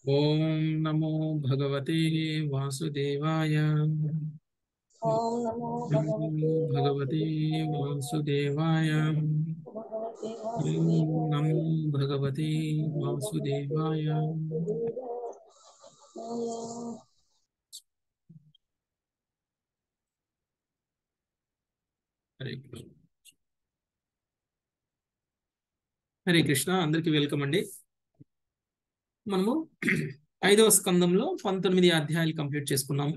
ఓం నమో భగవతే వాసుదేవాయ ఓం నమో నమో భగవతే వాసుదేవాయ భగవతే ఓం నమో భగవతే వాసుదేవాయ హరే కృష్ణ హరే కృష్ణ అందరికీ వెల్కమ్ అండి మనము ఐదవ స్కందంలో పంతొమ్మిది అధ్యాయాలు కంప్లీట్ చేసుకున్నాము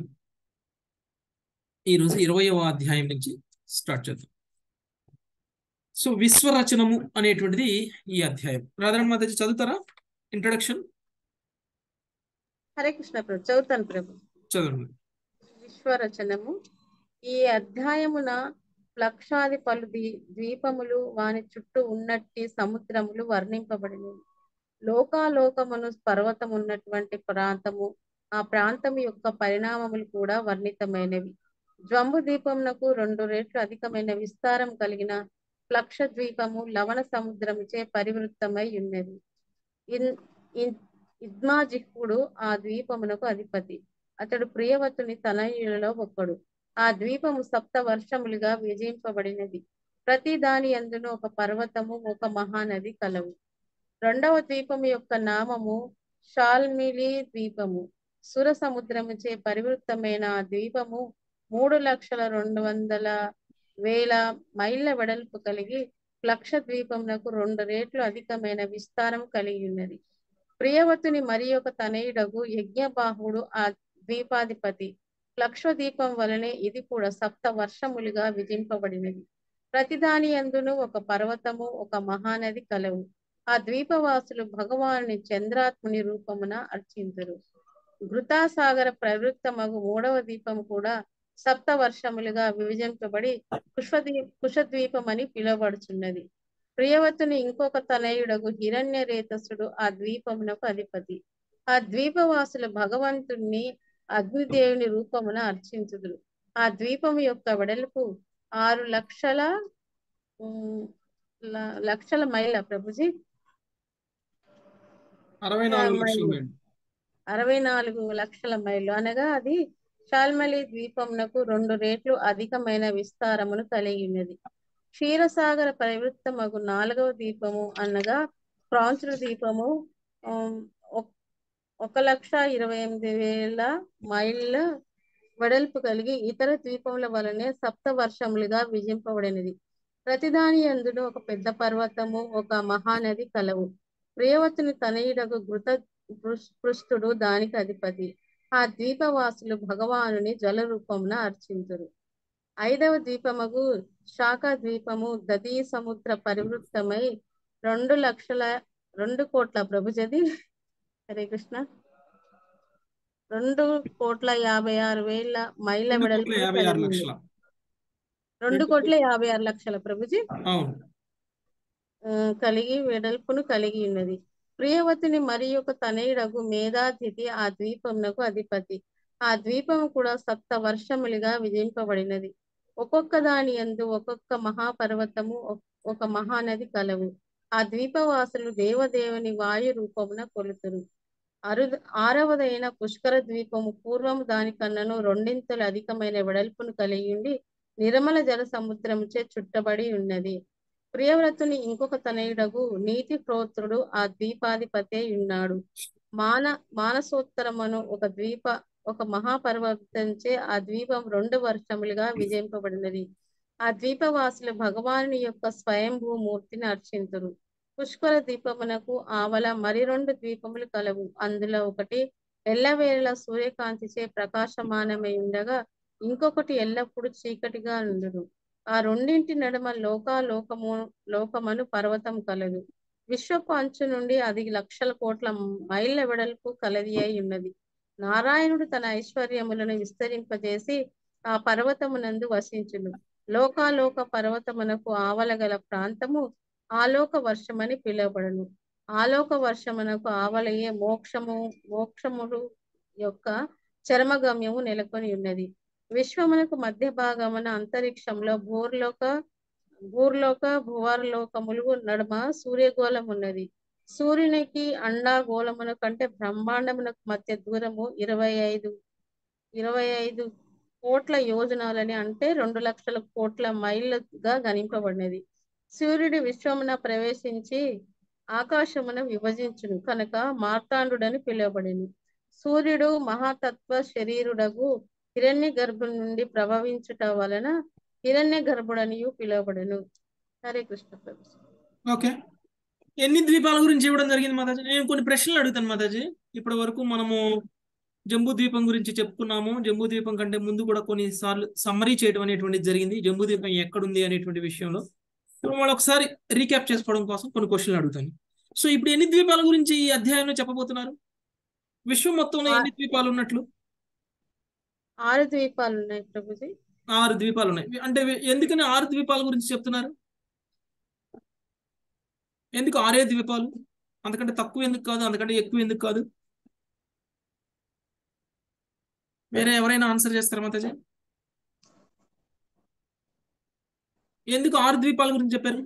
ఈరోజు ఇరవయవ అధ్యాయం నుంచి స్టార్ట్ చేద్దాం సో విశ్వరచనము అనేటువంటిది ఈ అధ్యాయం రాధారణ మాతాజీ చదువుతారా ఇంట్రొడక్షన్ హరే కృష్ణ ప్రభు చదువుతాను ప్రభు చదవండి విశ్వరచనము ఈ అధ్యాయమున లక్షాది పలు ద్వీ- ద్వీపములు వాని చుట్టూ ఉన్నట్టి సముద్రములు వర్ణింపబడినవి లోకాలోకమును పర్వతం ఉన్నటువంటి ప్రాంతము ఆ ప్రాంతము యొక్క పరిణామములు కూడా వర్ణితమైనవి జంబు ద్వీపమునకు రెండు రెట్లు అధికమైన విస్తారం కలిగిన లక్ష ద్వీపము లవణ సముద్రముచే పరివృత్తమై ఉన్నది ఇన్ ఇన్- ఇద్మాజిహ్వుడు ఆ ద్వీపమునకు అధిపతి అతడు ప్రియవతుని తనయులలో ఒక్కడు ఆ ద్వీపము సప్త వర్షములుగా విభజింపబడినది ప్రతి దాని అందును ఒక పర్వతము ఒక మహానది కలవు రెండవ ద్వీపము యొక్క నామము షాల్మిలి ద్వీపము సుర సముద్రముచే పరివృత్తమైన ఆ ద్వీపము మూడు లక్షల రెండు వందల వేల మైళ్ళ వెడల్పు కలిగి లక్ష ద్వీపమునకు రెండు రేట్లు అధికమైన విస్తారం కలిగి ఉన్నది ప్రియవతుని మరి ఒక తనయుడగు యజ్ఞబాహుడు ఆ ద్వీపాధిపతి లక్ష దీపం వలనే ఇది కూడా సప్త వర్షములుగా విజింపబడినది ప్రతిదాని అందును ఒక పర్వతము ఒక మహానది కలవు ఆ ద్వీపవాసులు భగవానుని చంద్రాత్ముని రూపమున అర్చింతురు ఘృతాసాగర ప్రవృత్తమగు మూడవ దీపం కూడా సప్త వర్షములుగా విభజింపబడి కుష్వదీ కుషద్వీపం అని పిలువబడుచున్నది ప్రియవతుని ఇంకొక తనయుడగు హిరణ్య రేతసుడు ఆ ద్వీపమునకు అధిపతి ఆ ద్వీపవాసులు భగవంతుణ్ణి అగ్నిదేవుని రూపమున అర్చించుదురు ఆ ద్వీపము యొక్క వెడల్పు ఆరు లక్షల ఉమ్, ల- లక్షల మైళ్ళ ప్రభుజీ అరవై నాలుగు మైళ్ళు. లక్షల మైళ్ళు అరవై నాలుగు లక్షల మైళ్ళు అనగా అది షాల్మలి ద్వీపమునకు రెండు రేట్లు అధికమైన విస్తారమును కలిగి ఉన్నది క్షీరసాగర ప్రవృత్తమగు నాలుగవ దీపము అనగా ప్రాంచుల దీపము ఉమ్, ఒక్- ఒక లక్ష ఇరవై ఎనిమిది వేల మైళ్ళ వెడల్పు కలిగి ఇతర ద్వీపముల వలనే సప్త వర్షములుగా విజింపబడినది ప్రతిదాని అందులో ఒక పెద్ద పర్వతము ఒక మహానది కలవు ప్రియవతుని తనయుడకు ఘృత పృష్- పృష్ఠుడు దానికి అధిపతి ఆ ద్వీపవాసులు భగవానుని జల రూపమున అర్చింతురు ఐదవ ద్వీపమగు శాఖ ద్వీపము దదీ సముద్ర పరివృత్తమై రెండు లక్షల రెండు కోట్ల ప్రభుజది హరే కృష్ణ రెండు కోట్ల యాభై ఆరు వేల మైళ్ళ రెండు వెడల్పు కోట్ల యాభై ఆరు లక్షల రెండు కోట్ల యాభై ఆరు లక్షల ప్రభుజీ అవును ఆ, కలిగి వెడల్పును కలిగి ఉన్నది ప్రియవతిని మరి ఒక తనయుడగు మేధాతిథి ఆ ద్వీపమునకు అధిపతి ఆ ద్వీపము కూడా సప్త వర్షములుగా విధింపబడినది ఒక్కొక్క దాని యందు ఒక్కొక్క మహాపర్వతము ఒక్- ఒక మహానది కలవు ఆ ద్వీపవాసులు దేవదేవుని వాయు రూపమున కొలుతురు అరు ఆరవదైన పుష్కర ద్వీపము పూర్వము దాని కన్నను రెండింతలు అధికమైన వెడల్పును కలిగి ఉండి నిర్మల జల సముద్రముచే చుట్టబడి ఉన్నది ప్రియవ్రతుని ఇంకొక తనయుడగు నీతి ప్రోత్రుడు ఆ ద్వీపాధిపతే ఉన్నాడు మాన మానసోత్తరమును ఒక ద్వీప ఒక మహాపర్వతంచే ఆ ద్వీపం రెండు వర్షములుగా విజయింపబడినది ఆ ద్వీపవాసులు భగవానుని యొక్క స్వయంభూ మూర్తిని అర్చింతురు పుష్కర ద్వీపమునకు ఆవల మరి రెండు ద్వీపములు కలవు అందులో ఒకటి ఎల్లవేళ సూర్యకాంతిచే ప్రకాశమానమై ఉండగా ఇంకొకటి ఎల్లప్పుడూ చీకటిగా ఉండును ఆ రెండింటి నడుమ లోకాలోకము లోకమను పర్వతం కలదు విశ్వపు అంచు నుండి అది లక్షల కోట్ల మైళ్ళ వెడల్పు కలది అయి ఉన్నది నారాయణుడు తన ఐశ్వర్యములను విస్తరింపజేసి ఆ పర్వతమునందు వసించును లోకాలోక పర్వతమునకు ఆవలగల ప్రాంతము ఆలోక వర్షమని పిలువబడును ఆలోక వర్షమునకు ఆవలయే మోక్షము మోక్షముడు యొక్క చరమగమ్యము నెలకొని ఉన్నది విశ్వమునకు మధ్య భాగమున అంతరిక్షంలో భూర్లోక భూర్లోక భువర్లోకములు నడుమ సూర్యగోళం ఉన్నది సూర్యునికి అండాగోళమున కంటే బ్రహ్మాండమునకు మధ్య దూరము ఇరవై ఐదు ఇరవై ఐదు కోట్ల యోజనాలని అంటే రెండు లక్షల కోట్ల మైళ్ళగా గణింపబడినది సూర్యుడు విశ్వమున ప్రవేశించి ఆకాశమున విభజించును కనుక మార్తాండుడని పిలువబడిను సూర్యుడు మహాతత్వ శరీరుడగు హిరణ్య గర్భం నుండి ప్రభవించుట వలన హిరణ్య గర్భుడనియు పిలువబడెను హరే కృష్ణ ప్రభు ఓకే ఎన్ని ద్వీపాల గురించి ఇవ్వడం జరిగింది మాతాజీ నేను కొన్ని ప్రశ్నలు అడుగుతాను మాతాజీ ఇప్పటి వరకు మనము జంబూ ద్వీపం గురించి చెప్పుకున్నాము జంబూ ద్వీపం కంటే ముందు కూడా కొన్నిసార్లు సమ్మరీ చేయడం అనేటువంటిది జరిగింది జంబూ ద్వీపం ఎక్కడుంది అనేటువంటి విషయంలో ఇప్పుడు మళ్ళీ ఒకసారి రీక్యాప్ చేసుకోవడం కోసం కొన్ని క్వశ్చన్లు అడుగుతాను సో ఇప్పుడు ఎన్ని ద్వీపాల గురించి ఈ అధ్యాయంలో చెప్పబోతున్నారు విశ్వం మొత్తంలో ఎన్ని ద్వీపాలు ఉన్నట్లు ఆరు ద్వీపాలు ఉన్నాయి ప్రభుజీ ఆరు ద్వీపాలు ఉన్నాయి అంటే ఎందుకని ఆరు ద్వీపాల గురించి చెప్తున్నారు ఎందుకు ఆరే ద్వీపాలు అంతకంటే తక్కువ ఎందుకు కాదు అంతకంటే ఎక్కువ ఎందుకు కాదు వేరే ఎవరైనా ఆన్సర్ చేస్తారా మాతాజీ ఎందుకు ఆరు ద్వీపాల గురించి చెప్పారు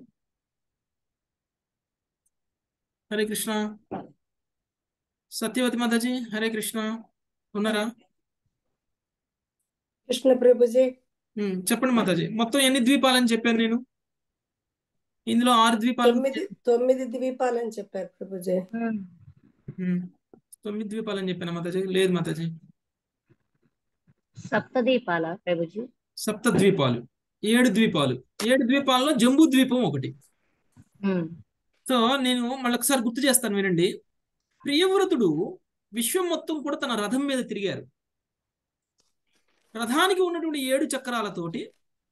హరే కృష్ణ సత్యవతి మాతాజీ హరే కృష్ణ ఉన్నారా కృష్ణ ప్రభుజీ ఉమ్, చెప్పండి మాతాజీ మొత్తం ఎన్ని ద్వీపాలని చెప్పాను నేను ఇందులో ఆరు ద్వీపాలు తొమ్మిది తొమ్మిది ద్వీపాలని చెప్పారు ప్రభుజీ ఉమ్, తొమ్మిది ద్వీపాలని చెప్పాను మాతాజీ లేదు మాతాజీ సప్తదీపాల ప్రభుజీ సప్త ద్వీపాలు ఏడు ద్వీపాలు ఏడు ద్వీపాల్లో జంబూ ద్వీపం ఒకటి ఉమ్, సో నేను మళ్ళొకసారి గుర్తు చేస్తాను వినండి ప్రియవ్రతుడు విశ్వం మొత్తం కూడా తన రథం మీద తిరిగారు రథానికి ఉన్నటువంటి ఏడు చక్రాలతోటి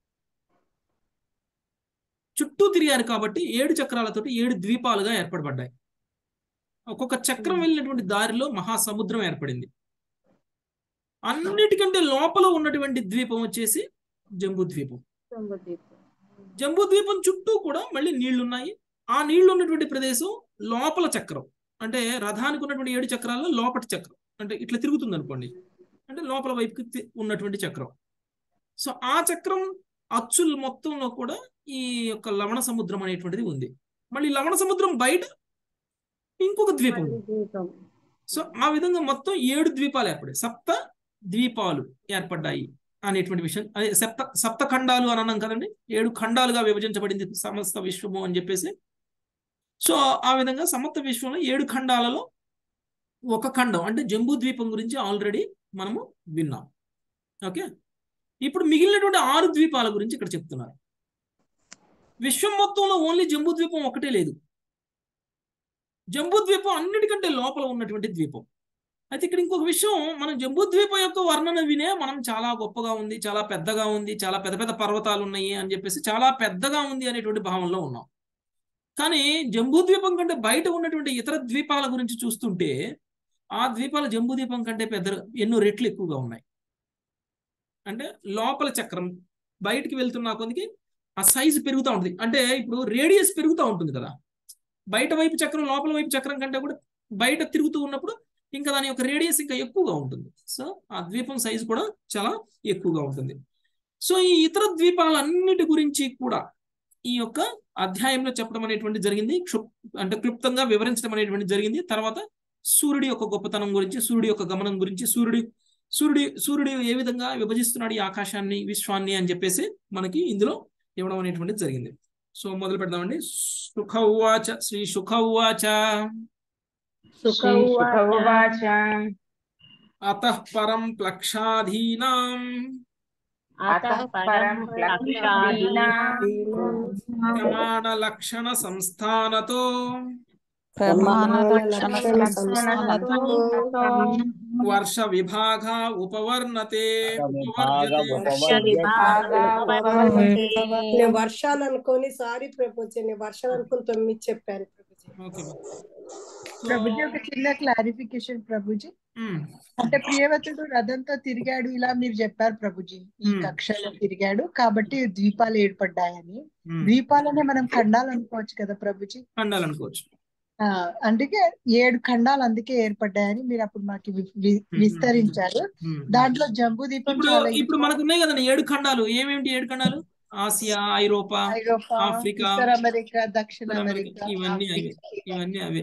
చుట్టూ తిరిగారు కాబట్టి ఏడు చక్రాలతోటి ఏడు ద్వీపాలుగా ఏర్పడబడ్డాయి ఒక్కొక్క చక్రం వెళ్ళినటువంటి దారిలో మహాసముద్రం ఏర్పడింది అన్నిటికంటే లోపల ఉన్నటువంటి ద్వీపం వచ్చేసి జంబూ ద్వీపం జంబూ ద్వీపం జంబూ ద్వీపం చుట్టూ కూడా మళ్ళీ నీళ్లు ఉన్నాయి ఆ నీళ్లు ఉన్నటువంటి ప్రదేశం లోపల చక్రం అంటే రథానికి ఉన్నటువంటి ఏడు చక్రాల్లో లోపటి చక్రం అంటే ఇట్లా తిరుగుతుంది అనుకోండి అంటే లోపల వైపుకి తి- ఉన్నటువంటి చక్రం సో ఆ చక్రం అచ్చుల మొత్తంలో కూడా ఈ యొక్క లవణ సముద్రం అనేటువంటిది ఉంది మళ్ళీ లవణ సముద్రం బయట ఇంకొక ద్వీపం ఉంది. ద్వీపం సో ఆ విధంగా మొత్తం ఏడు ద్వీపాలు ఏర్పడాయి సప్త ద్వీపాలు ఏర్పడ్డాయి అనేటువంటి విషయం అదే సప్త సప్త ఖండాలు అని అన్నాం కదండి ఏడు ఖండాలుగా విభజించబడింది సమస్త విశ్వము అని చెప్పేసి సో ఆ విధంగా సమస్త విశ్వంలో ఏడు ఖండాలలో ఒక ఖండం అంటే జంబూ ద్వీపం గురించి ఆల్రెడీ మనము విన్నాం ఓకే ఇప్పుడు మిగిలినటువంటి ఆరు ద్వీపాల గురించి ఇక్కడ చెప్తున్నారు విశ్వం మొత్తంలో ఓన్లీ జంబూ ద్వీపం ఒకటే లేదు జంబూ ద్వీపం అన్నిటికంటే లోపల ఉన్నటువంటి ద్వీపం అయితే ఇక్కడ ఇంకొక విషయం మనం జంబూ ద్వీపం యొక్క వర్ణన వినే మనం చాలా గొప్పగా ఉంది చాలా పెద్దగా ఉంది చాలా పెద్ద పెద్ద పర్వతాలు ఉన్నాయి అని చెప్పేసి చాలా పెద్దగా ఉంది అనేటువంటి భావంలో ఉన్నాం కానీ జంబూ ద్వీపం కంటే బయట ఉన్నటువంటి ఇతర ద్వీపాల గురించి చూస్తుంటే ఆ ద్వీపాలు జంబూ ద్వీపం కంటే పెద్ద ఎన్నో రెట్లు ఎక్కువగా ఉన్నాయి అంటే లోపల చక్రం బయటికి వెళ్తున్న కొద్దికి ఆ సైజు పెరుగుతూ ఉంటుంది అంటే ఇప్పుడు రేడియస్ పెరుగుతూ ఉంటుంది కదా బయట వైపు చక్రం లోపల వైపు చక్రం కంటే కూడా బయట తిరుగుతూ ఉన్నప్పుడు ఇంకా దాని యొక్క రేడియస్ ఇంకా ఎక్కువగా ఉంటుంది సో ఆ ద్వీపం సైజు కూడా చాలా ఎక్కువగా ఉంటుంది సో ఈ ఇతర ద్వీపాలన్నిటి గురించి కూడా ఈ యొక్క అధ్యాయంలో చెప్పడం అనేటువంటి జరిగింది క్షుప్ అంటే క్లుప్తంగా వివరించడం అనేటువంటి జరిగింది తర్వాత సూర్యుడి యొక్క గొప్పతనం గురించి సూర్యుడి యొక్క గమనం గురించి సూర్యుడి సూర్యుడి సూర్యుడు ఏ విధంగా విభజిస్తున్నాడు ఈ ఆకాశాన్ని విశ్వాన్ని అని చెప్పేసి మనకి ఇందులో ఇవ్వడం అనేటువంటిది జరిగింది సో మొదలు పెడదామండి సుఖ ఉవాచ శ్రీ సుఖ ఉవాచ సుఖ శ్రీ సుఖ ఉవాచ అతః పరం ప్లక్షాధీనాం అతః పరం ప్లక్షాదీనాం ప్రమాణ లక్షణ సంస్థానతో ప్రమాణ సంస్థానతో వర్ష విభాగ ఉపవర్ణతే నేను వర్షాలు అనుకొని సారీ ప్రభుజీ నేను వర్షాలు అనుకుని తొమ్మిది చెప్పాను ప్రభుజీ ఓకే ప్రభుజీ ఒక చిన్న క్లారిఫికేషన్ ప్రభుజీ అంటే ప్రియవతుడు రథంతో తిరిగాడు ఇలా మీరు చెప్పారు ప్రభుజీ ఈ Hmm. కక్షలో తిరిగాడు కాబట్టి ద్వీపాలు ఏర్పడ్డాయని ద్వీపాలనే మనం ఖండాలు అనుకోవచ్చు కదా ప్రభుజీ ఖండాలనుకోవచ్చు ఆ, అందుకే ఏడు ఖండాలు అందుకే ఏర్పడ్డాయని మీరు అప్పుడు మాకు వి- వి- విస్తరించారు ఉమ్. దాంట్లో జంబూ దీపం ఇప్పుడు చాలా ఇప్పుడు మనకు ఉన్నాయి కదండి ఏడు ఖండాలు ఏమేమిటి ఏడు ఖండాలు ఆసియా ఐరోపా ఐరోపా ఆఫ్రికా, ఉత్తర అమెరికా దక్షిణ ఉత్తర అమెరికా అమెరికా, ఇవన్నీ అవే ఆఫ్రికా. ఇవన్నీ అవే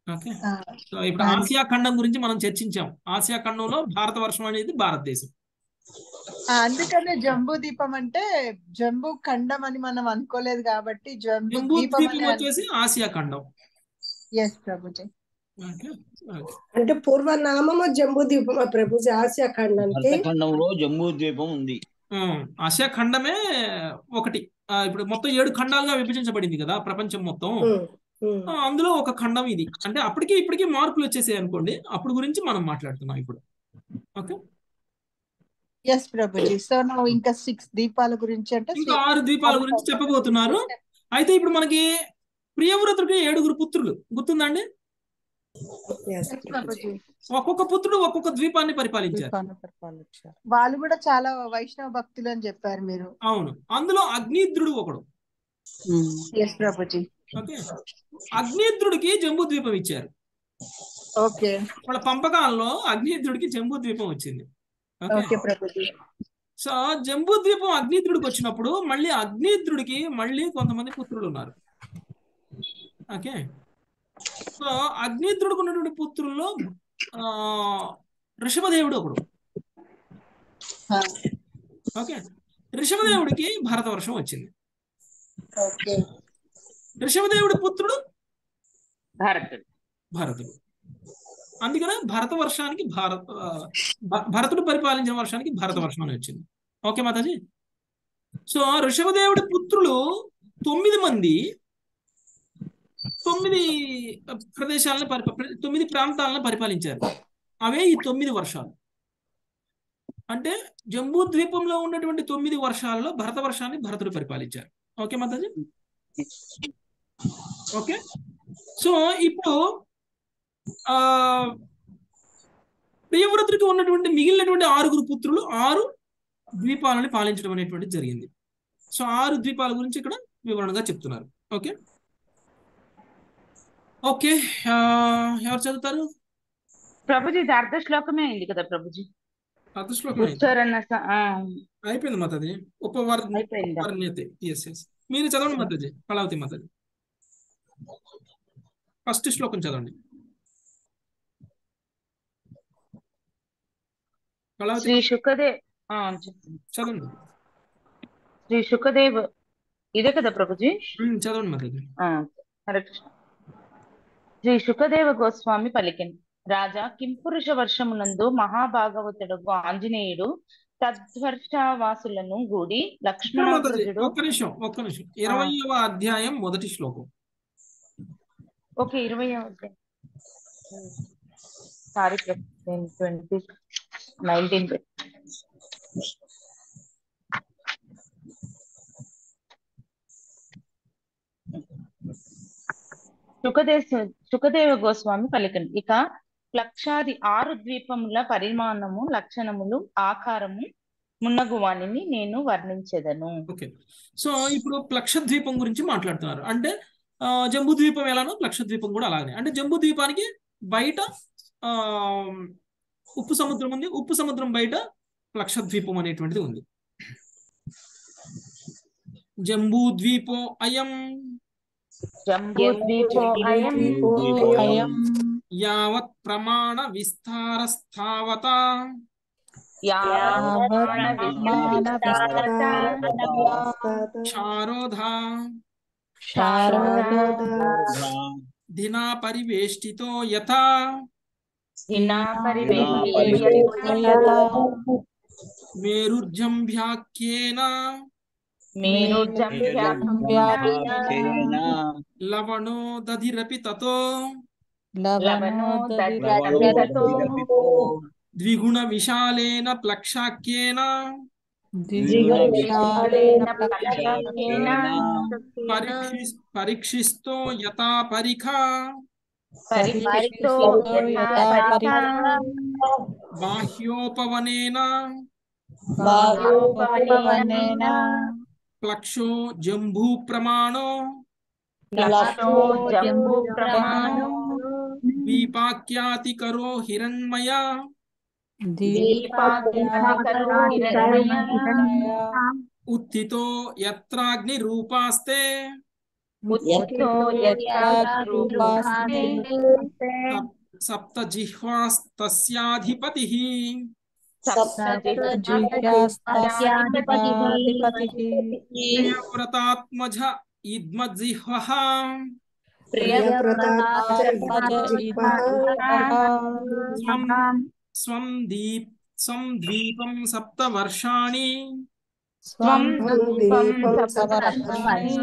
ఓకే ఆ, సో ఇప్పుడు ఆ. ఆసియా ఖండం గురించి మనం చర్చించాం ఆసియా ఖండంలో భారతవర్షం అనేది భారతదేశం ఆ, అందుకనే జంబూ దీపం అంటే జంబూ ఖండం అని మనం అనుకోలేదు కాబట్టి జంబూ జంబూ దీపం ద్వీపం అని వచ్చేసి ఆసియా ఖండం ఎస్ ప్రభుజీ ఓకే ఓకే అంటే పూర్వనామము జంబూ ద్వీపమా ప్రభుజీ ఆసియా ఖండానికి భరతఖండంలో జమ్మూ ద్వీపం ఉంది ఉమ్, ఆసియా ఖండమే ఒకటి ఆ, ఇప్పుడు మొత్తం ఏడు ఖండాలుగా విభజించబడింది కదా ప్రపంచం మొత్తం ఉమ్, ఉమ్. ఆ, అందులో ఒక ఖండం ఇది అంటే అప్పటికి ఇప్పటికి మార్పులు వచ్చేసాయి అనుకోండి అప్పుడు గురించి మనం మాట్లాడుతున్నాం ఇప్పుడు ఓకే ఎస్ ప్రభుజీ సో నువ్వు ఇంకా సిక్స్ దీపాల గురించి అంటే ఇంకా ఆరు ద్వీపాల గురించి చెప్పబోతున్నారు అయితే ఇప్పుడు మనకి ప్రియవ్రతుడికి ఏడుగురు పుత్రులు గుర్తుందండి Yes, Yes, ప్రభుజీ. ప్రభుజీ. ఒక్కొక్క పుత్రుడు ఒక్కొక్క ద్వీపాన్ని పరిపాలించారు దీపాన్ని పరిపాలించారు వాళ్ళు కూడా చాలా వైష్ణవ భక్తులు అని చెప్పారు మీరు అవును అందులో అగ్నిద్రుడు ఒకడు ఎస్ ప్రభుజీ ఓకే అగ్నిద్రుడికి జంబూ ద్వీపం ఇచ్చారు ఓకే వాళ్ళ పంపకాల్లో అగ్నిద్రుడికి జంబూ ద్వీపం వచ్చింది ఓకే ఓకే ప్రభుజీ సో జంబూ ద్వీపం అగ్నిద్రుడికి వచ్చినప్పుడు మళ్ళీ అగ్నిద్రుడికి మళ్ళీ కొంతమంది పుత్రులు ఉన్నారు ఓకే సో అగ్నిద్రుడికి ఉన్నటువంటి పుత్రుల్లో ఆ ఋషభదేవుడు ఒకడు ఆ, ఓకే ఋషభదేవుడికి భారతవర్షం వచ్చింది ఓకే ఋషభదేవుడి పుత్రుడు భారతుడు భరతుడు అందుకనే భరత వర్షానికి భారత ఆ, భ- భరతుడు పరిపాలించిన వర్షానికి భారత వర్షం అని వచ్చింది ఓకే మాతాజీ సో ఋషభదేవుడి పుత్రులు తొమ్మిది మంది తొమ్మిది ప్రదేశాలను పరిప తొమ్మిది ప్రాంతాలను పరిపాలించారు అవే ఈ తొమ్మిది వర్షాలు అంటే జంబూ ద్వీపంలో ఉన్నటువంటి తొమ్మిది వర్షాలలో భరత వర్షాన్ని భరతుడు పరిపాలించారు ఓకే మాతాజీ ఓకే సో ఇప్పుడు ఆ ప్రియవ్రతుడికి ఉన్నటువంటి మిగిలినటువంటి ఆరుగురు పుత్రులు ఆరు ద్వీపాలను పాలించడం అనేటువంటిది జరిగింది సో ఆరు ద్వీపాల గురించి ఇక్కడ వివరణగా చెప్తున్నారు ఓకే ఓకే ఆ, ఎవరు చదువుతారు ప్రభుజీ ఇది అర్ధ శ్లోకమే అయింది కదా ప్రభుజీ అర్థ శ్లోకం అయింది. ఉచ్చారణ స- ఆ, అయిపోయింది మాతాజీ ఉపవర్ అయిపోయిందా వర్ణ్యతే ఎస్ ఎస్ మీరు చదవండి మాతాజీ కళావతి మాతాజీ ఫస్ట్ శ్లోకం చదవండి కళావతి శ్రీ శుకదేవ్ ఆ, చెప్పండి. చదవండి శ్రీ శుకదేవ్ ఇదే కదా ప్రభుజీ ఉమ్, చదవండి మాతాజీ ఆ, హరే కృష్ణ శ్రీ శుకదేవ గోస్వామి పలికిన్ రాజా కింపురుష వర్షమునందు మహాభాగవతుడు ఆంజనేయుడు తద్వర్షవాసులను గూడి ఇక్కడ మాతాజీ లక్ష్మణాగ్రజుడు ఒక్క నిమిషం ఒక్క నిమిషం ఇరవయవ అధ్యాయం మొదటి శ్లోకం ఓకే ఇరవై సారీ ట్వంటీ నైన్టీన్ సుఖదేశ సుఖదేవ గోస్వామి పలికను ఇక లక్షాది ఆరు ద్వీపముల పరిమాణము లక్షణములు ఆకారము మున్నగు వాణిని నేను వర్ణించెదను ఓకే సో ఇప్పుడు ప్లక్షద్వీపం గురించి మాట్లాడుతున్నారు అంటే ఆ, జంబూ ద్వీపం ఎలానో ప్లక్షద్వీపం కూడా అలాగే అంటే జంబూ ద్వీపానికి బయట ఆ, ఉప్పు సముద్రం ఉంది ఉప్పు సముద్రం బయట ప్లక్షద్వీపం అనేటువంటిది ఉంది జంబూ ద్వీపో అయం జంబూ ద్వీపో అయం అయం యావత్ ప్రమాణ విస్తారస్థావత యావత్ విమాన చారోధా శారద దినా పరివేష్టితో యథా దినా పరివేష్టిత మేరుర్జంభ్యాఖ్యేన మీరు వ్యాఖ్యేన లవణో దధిరపి తతో లవణో లవణోదధిరతో ద్విగుణ విశాలేన ప్లక్షాఖ్యేన ద్విగుణశాలేన ప్లక్షాఖ్యేన పరీక్షి పరీక్షిస్తో యథా పరిఖ పరితో యథా పరిఖ బాహ్యోపవనేన బాహ్యోపవనేన ప్లక్షో జంబూ ప్రమాణో లక్షో జంబూ ప్రమాణో ద్వీపాఖ్యాతి కరో హిరణ్మయ దీపాకరో హిరణ్మయ ఉత్థితో యత్రాగ్ని రూపాస్తే ఉత్థో యత్రూపాస్తే సప్త జిహ్వాస్తస్యాధిపతి సప్తజిహ్వాస్తస్యాధిపతిః ప్రియవ్రతాత్మజ ఇద్మజిహ్వ స్వం స్వం దీప్ స్వం ద్వీపం సప్త వర్షాణి స్వం దీపం సప్తవర్షాణి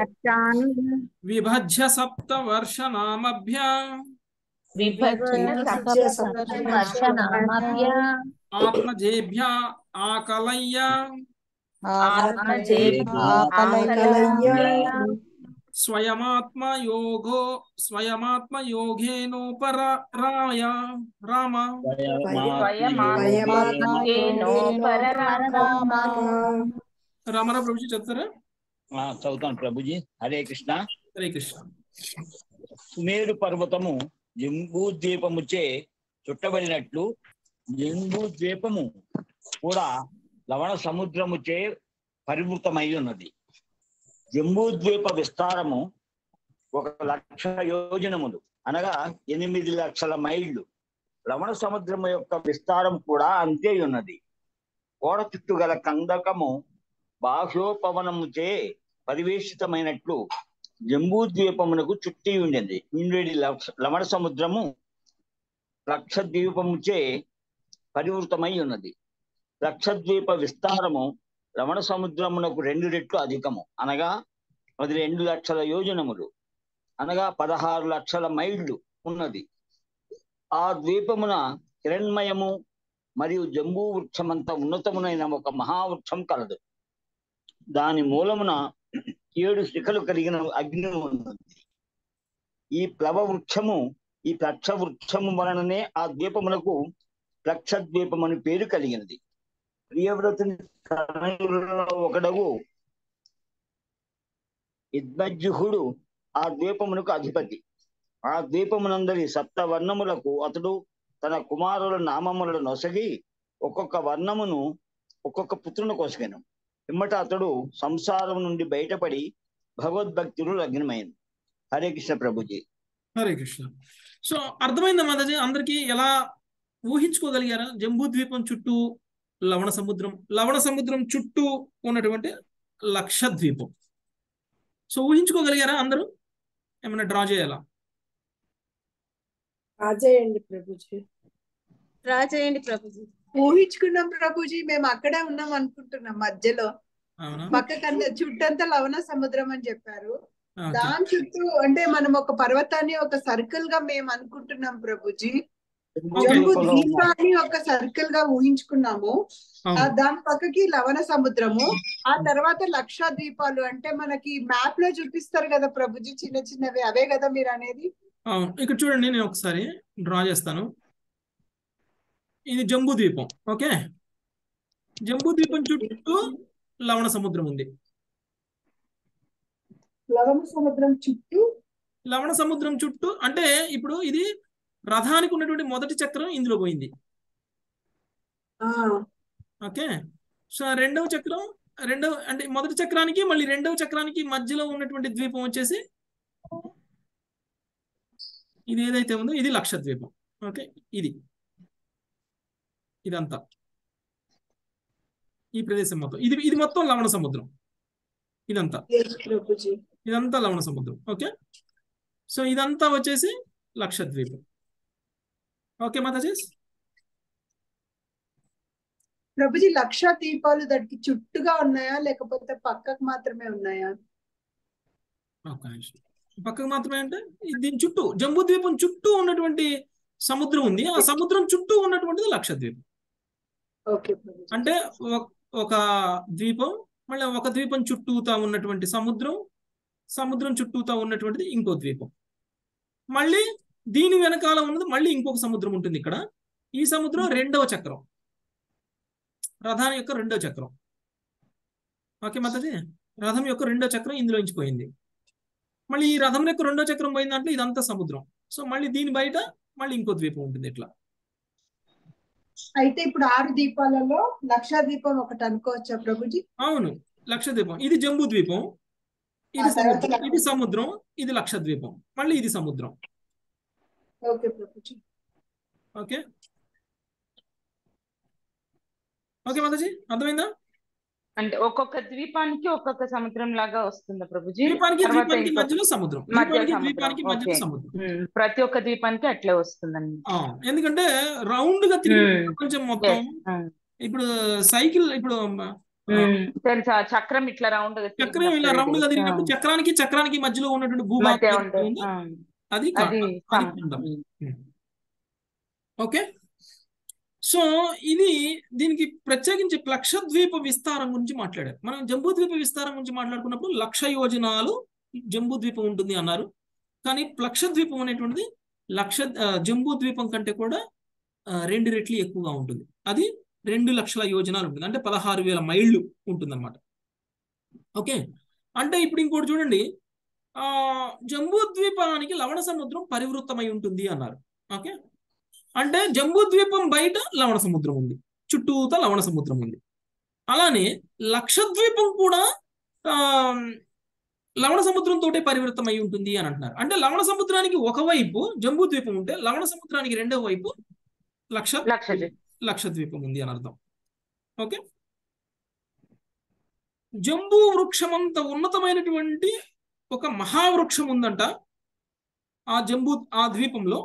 విభజ్య సప్త వర్షనామభ్య విభజ్య సప్తవర్షనామభ్య ఆత్మజేభ్య ఆకలయ్య ఆకలయ్య స్వయమాత్మ యోగో స్వయమాత్మ యోగేనోపర రాయ రామ రమణ ప్రభుజీ చెప్తారా ఆ, చదువుతాను ప్రభుజీ హరే కృష్ణ హరే కృష్ణ సుమేరు పర్వతము జంబూ ద్వీపముచే చుట్టబడినట్లు జంబూ ద్వీపము కూడా లవణ సముద్రముచే పరివృతమై ఉన్నది జంబూ ద్వీప విస్తారము ఒక లక్ష యోజనములు అనగా ఎనిమిది లక్షల మైళ్ళు లవణ సముద్రము యొక్క విస్తారం కూడా అంతే ఉన్నది ఓడ చుట్టూ గల కందకము బాహ్యోపవనముచే పరివేషితమైనట్లు జంబూ ద్వీపమునకు చుట్టి ఉండేది ఉండేది లక్ష- లవణ సముద్రము లక్షద్వీపముచే పరివృతమై ఉన్నది లక్షద్వీప విస్తారము లవణ సముద్రమునకు రెండు రెట్లు అధికము అనగా అది రెండు లక్షల యోజనములు అనగా పదహారు లక్షల మైళ్ళు ఉన్నది ఆ ద్వీపమున హిరణ్మయము మరియు జంబూ వృక్షమంత ఉన్నతమునైన ఒక మహావృక్షం కలదు దాని మూలమున ఏడు శిఖలు కలిగిన అగ్ని ఉన్నది ఈ ప్లవ వృక్షము ఈ ప్లక్ష వృక్షము వలననే ఆ ద్వీపమునకు ప్లక్ష ద్వీపం అని పేరు కలిగినది ప్రియవ్రతుని తనయులలో ఒకడగు ఇద్మజ్జుహుడు ఆ ద్వీపమునకు అధిపతి ఆ ద్వీపమునందరి సప్త వర్ణములకు అతడు తన కుమారుల నామములను నొసగి ఒక్కొక్క వర్ణమును ఒక్కొక్క పుత్రుని కోసగాను పిమ్మట అతడు సంసారం నుండి బయటపడి భగవద్భక్తులు లగ్నమైంది హరే కృష్ణ ప్రభుజీ హరే కృష్ణ సో అర్థమైందా మాతాజీ అందరికీ ఎలా ఊహించుకోగలిగారా జంబూ ద్వీపం చుట్టూ లవణ సముద్రం లవణ సముద్రం చుట్టూ ఉన్నటువంటి లక్ష ద్వీపం సో ఊహించుకోగలిగారా అందరూ ఏమైనా డ్రా చేయాలా రాజేయండి ప్రభుజీ డ్రా చేయండి ప్రభుజీ ఊహించుకున్నాం ప్రభుజీ మేము అక్కడే ఉన్నాం అనుకుంటున్నాం మధ్యలో అవునా పక్కకన్నా చుట్టంతా లవణ సముద్రం అని చెప్పారు ఓకే. దాని చుట్టూ అంటే మనం ఒక పర్వతాన్ని ఒక సర్కిల్ గా మేము అనుకుంటున్నాం ప్రభుజీ జంబు ద్వీపాన్ని ఒక సర్కిల్ గా ఊహించుకున్నాము ఆ అవును దాని పక్కకి లవణ సముద్రము ఆ తర్వాత లక్షా ద్వీపాలు అంటే మనకి మ్యాప్ లో చూపిస్తారు కదా ప్రభుజీ చిన్న చిన్నవి అవే కదా మీరు అనేది అవును ఇక్కడ చూడండి నేను ఒకసారి డ్రా చేస్తాను ఇది జంబూ ద్వీపం ఓకే జంబూ ద్వీపం చుట్టూ లవణ సముద్రం ఉంది లవణ సముద్రం చుట్టూ లవణ సముద్రం చుట్టూ అంటే ఇప్పుడు ఇది రథానికి ఉన్నటువంటి మొదటి చక్రం ఇందులో పోయింది ఆ ఓకే సో రెండవ చక్రం రెండవ అంటే మొదటి చక్రానికి మళ్ళీ రెండవ చక్రానికి మధ్యలో ఉన్నటువంటి ద్వీపం వచ్చేసి ఇది ఏదైతే ఉందో ఇది లక్ష ద్వీపం ఓకే ఇది ఇదంతా ఈ ప్రదేశం మొత్తం ఇది ఇది మొత్తం లవణ సముద్రం ఇదంతా yes, ప్రభుజీ ఇదంతా లవణ సముద్రం ఓకే సో ఇదంతా వచ్చేసి లక్షద్వీపం ఓకే మాతాజీస్ ప్రభుజీ లక్ష దీపాలు దానికి చుట్టుగా ఉన్నాయా లేకపోతే పక్కకు మాత్రమే ఉన్నాయా ఒక్క నిమిషం పక్కకు మాత్రమే అంటే ఇది దీని చుట్టూ జంబూ ద్వీపం చుట్టూ ఉన్నటువంటి సముద్రం ఉంది ఆ సముద్రం చుట్టూ ఉన్నటువంటిది లక్షద్వీపం ఓకే ప్రభుజీ అంటే ఒక- ఒక ద్వీపం మళ్ళీ ఒక ద్వీపం చుట్టూతా ఉన్నటువంటి సముద్రం సముద్రం చుట్టూతా ఉన్నటువంటిది ఇంకో ద్వీపం మళ్ళీ దీని వెనకాల ఉన్నది మళ్ళీ ఇంకొక సముద్రం ఉంటుంది ఇక్కడ ఈ సముద్రం రెండవ చక్రం రథాని యొక్క రెండవ చక్రం ఓకే మాతాజీ రథం యొక్క రెండో చక్రం ఇందులో పోయింది మళ్ళీ ఈ రథం యొక్క రెండో చక్రం పోయిన దాంట్లో ఇదంతా సముద్రం సో మళ్ళీ దీని బయట మళ్ళీ ఇంకో ద్వీపం ఉంటుంది ఇట్లా అయితే ఇప్పుడు ఆరు దీపాలలో లక్షా దీపం ఒకటి అనుకోవచ్చా ప్రభుజీ అవును లక్షద్వీపం ఇది జంబూ ద్వీపం ఇది ఆ తర్వాత సముద్రం ఇది సముద్రం ఇది లక్షద్వీపం మళ్ళీ ఇది సముద్రం ఓకే ప్రభుజీ ఓకే ఓకే మాతాజీ అర్థమైందా అంటే ఒక్కొక్క ద్వీపానికి ఒక్కొక్క సముద్రం లాగా వస్తుందా ప్రభుజీ ద్వీపానికి తర్వాత ద్వీపానికి ఇంకో- మధ్యలో సముద్రం మధ్య ద్వీపానికి సముద్రం ద్వీపానికి మధ్యలో ఓకే సముద్రం ఉమ్, ప్రతి ఒక్క ద్వీపానికి అట్లే వస్తుందండి ఆ, ఎందుకంటే రౌండ్ గా తిరిగి ఉమ్, ప్రపంచం మొత్తం yes, ఉమ్, ఇప్పుడు సైకిల్ ఇప్పుడు ఆ, ఉమ్, తెలుసా చక్రం ఇట్లా రౌండ్ గా చక్రం ఇలా తిరిగినప్పుడు రౌండ్ గా ఇది, తిరిగినప్పుడు ఆ, చక్రానికి చక్రానికి మధ్యలో ఉన్నటువంటి మధ్య భూభాగం ఏదైతే ఉంటుంది ఉందో ఆ, అది అది ఖండం అది సమ్- ఖండం ఉమ్, ఓకే సో ఇది దీనికి ప్రత్యేకించి లక్షద్వీప విస్తారం గురించి మాట్లాడారు మనం జంబూద్వీప విస్తారం గురించి మాట్లాడుకున్నప్పుడు లక్ష యోజనాలు జంబూద్వీపం ఉంటుంది అన్నారు కానీ లక్షద్వీపం అనేటువంటిది లక్ష ఆ, జంబూద్వీపం కంటే కూడా ఆ, రెండు రెట్లు ఎక్కువగా ఉంటుంది అది రెండు లక్షల యోజనాలు ఉంటుంది అంటే పదహారు వేల మైళ్ళు ఉంటుంది అనమాట ఓకే అంటే ఇప్పుడు ఇంకోటి చూడండి ఆ జంబూద్వీపానికి లవణ సముద్రం పరివృత్తమై ఉంటుంది అన్నారు ఓకే అంటే జంబూద్వీపం బయట లవణ సముద్రం ఉంది చుట్టూతా లవణ సముద్రం ఉంది అలానే లక్షద్వీపం కూడా ఆ లవణ సముద్రంతో పరివృత్తమై ఉంటుంది అని అంటున్నారు అంటే లవణ సముద్రానికి ఒకవైపు జంబూద్వీపం ఉంటే లవణ సముద్రానికి రెండో వైపు లక్ష లక్షద్వీప్ లక్షద్వీపం ఉంది అని అర్థం ఓకే జంబూ వృక్షమంత ఉన్నతమైనటువంటి ఒక మహావృక్షం ఉందంట ఆ జంబూ ఆ ద్వీపంలో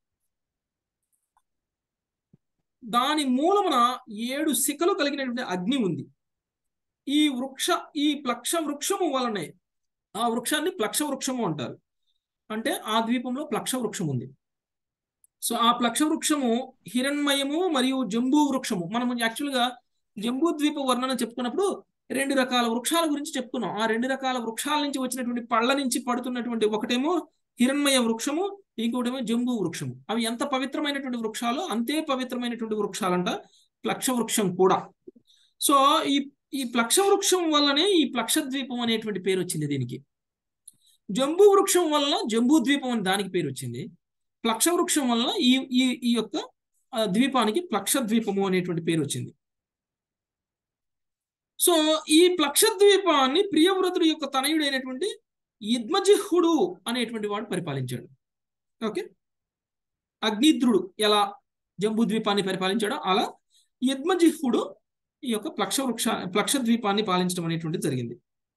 దాని మూలమున ఏడు శిఖలు కలిగినటువంటి అగ్ని ఉంది ఈ వృక్ష ఈ ప్లక్ష వృక్షము వలనే ఆ వృక్షాన్ని ప్లక్ష వృక్షము అంటారు అంటే ఆ ద్వీపంలో ప్లక్ష వృక్షం ఉంది సో ఆ ప్లక్ష వృక్షము హిరణ్మయము మరియు జంబూ వృక్షము మనం యాక్చువల్గా జంబూ ద్వీప వర్ణన చెప్పుకున్నప్పుడు రెండు రకాల వృక్షాల గురించి చెప్పుకున్నాం ఆ రెండు రకాల వృక్షాల నుంచి వచ్చినటువంటి పళ్ళ నుంచి పడుతున్నటువంటి ఒకటేమో హిరణ్మయ వృక్షము ఇంకోటేమో జంబూ వృక్షము అవి ఎంత పవిత్రమైనటువంటి వృక్షాలు అంతే పవిత్రమైనటువంటి వృక్షాలంట ప్లక్ష వృక్షం కూడా సో ఈ ఈ ప్లక్ష వృక్షం వల్లనే ఈ ప్లక్ష ద్వీపం అనేటువంటి పేరు వచ్చింది దీనికి జంబూ వృక్షం వల్ల జంబూ ద్వీపం అని దానికి పేరు వచ్చింది ప్లక్ష వృక్షం వల్ల ఈ ఈ ఈ యొక్క ఆ, ద్వీపానికి ప్లక్ష ద్వీపము అనేటువంటి పేరు వచ్చింది సో ఈ ప్లక్ష ద్వీపాన్ని ప్రియవ్రతుడు యొక్క తనయుడైనటువంటి యుద్మజిహుడు అనేటువంటి వాడు పరిపాలించాడు ఓకే అగ్నిద్రుడు ఎలా జంబూ ద్వీపాన్ని పరిపాలించాడో అలా యద్మజిహుడు ఈ యొక్క ప్లక్ష వృక్ష ప్లక్ష ద్వీపాన్ని పాలించడం అనేటువంటిది జరిగింది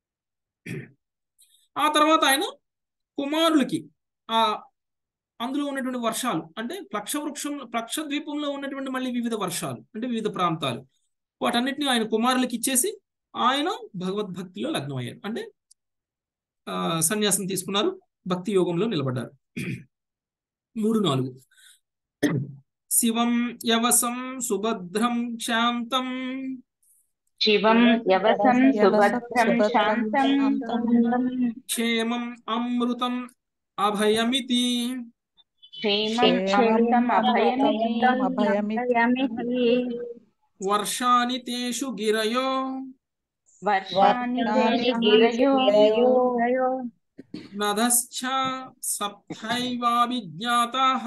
ఆ తర్వాత ఆయన కుమారులకి ఆ అందులో ఉన్నటువంటి వర్షాలు అంటే ప్లక్ష వృక్షం ప్లక్ష ద్వీపంలో ఉన్నటువంటి మళ్ళీ వివిధ వర్షాలు అంటే వివిధ ప్రాంతాలు వాటన్నిటిని ఆయన కుమారులకి ఇచ్చేసి ఆయన భగవద్భక్తిలో లగ్నమయ్యారు అంటే ఆ, సన్యాసం తీసుకున్నారు భక్తి యోగంలో నిలబడ్డారు మూడు నాలుగు శివం యవసం సుభద్రం శాంతం శివం యవసం సుభద్రం సుభద్రం శాంతం శాంతం క్షేమం అమృతం అభయమితి క్షేమం అమృతం అభయమితి అభయమితి వర్షాని తేషు గిరయో వర్షాన్ని వర్షాన్ని గిరయో గిరయో నదశ్చ సప్తైవాభిజ్ఞాతాః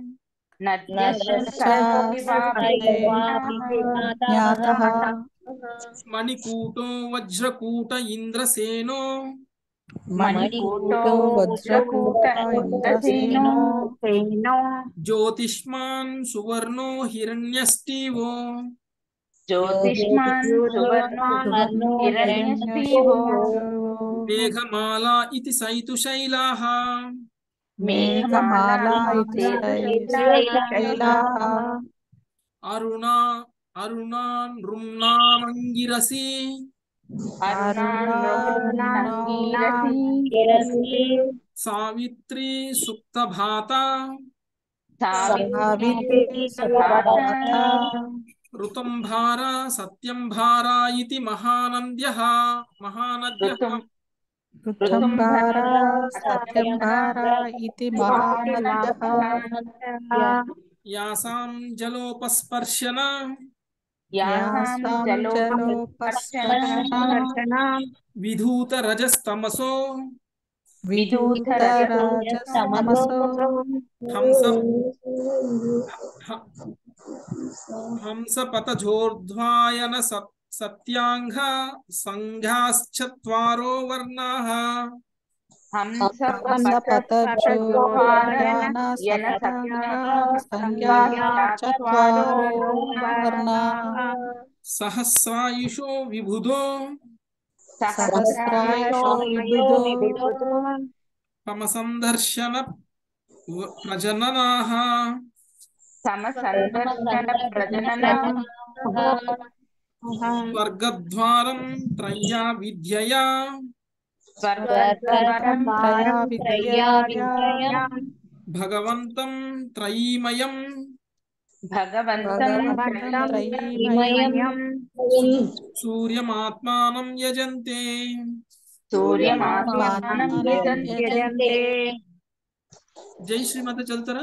జ్ఞాతః మణికూటో వజ్రకూట ఇంద్రసేనో మణికూటో వజ్రకూట ఇంద్రసేనో జ్యోతిష్మాన్ సువర్ణో హిరణ్యష్టివో జ్యోతిష్మాన్ సువర్ణో హిరణ్యస్పీవో మేఘమాల ఇది సైతు శైలాః మేఘమాలా ఇతి శైలాః అరుణ అరుణా నృమ్నామంగిరసి సావిత్రి సుప్తభాత సావిత్రి సుప్రభాత ఋతంభార సత్యంభార ఇది మహానంద్య మహానద్య ఋతంభార సత్యంభార ఇతి మహానద్యః యాసాం జలోపస్పర్శన యాసాం జలోపస్పర్శన విధూత రజస్తమసో విదూతరాజస్తమసో హంస హ- హంసపతజోర్ధ్వాయన సత్ సత్యాంగ సంఘాశ్చత్వారో వర్ణాః సహస్రాయుషో విబుధో తమ సందర్శన వ- ప్రజననాః స్వర్గద్వారం త్రయ్యా విద్యయా భగవంతం త్రయీమయం సూర్యమాత్మానం యజంతే జై శ్రీమత చదువుతారా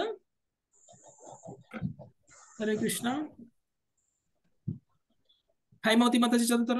హరే కృష్ణ హైమవతి మాతాజీ చదువుతారా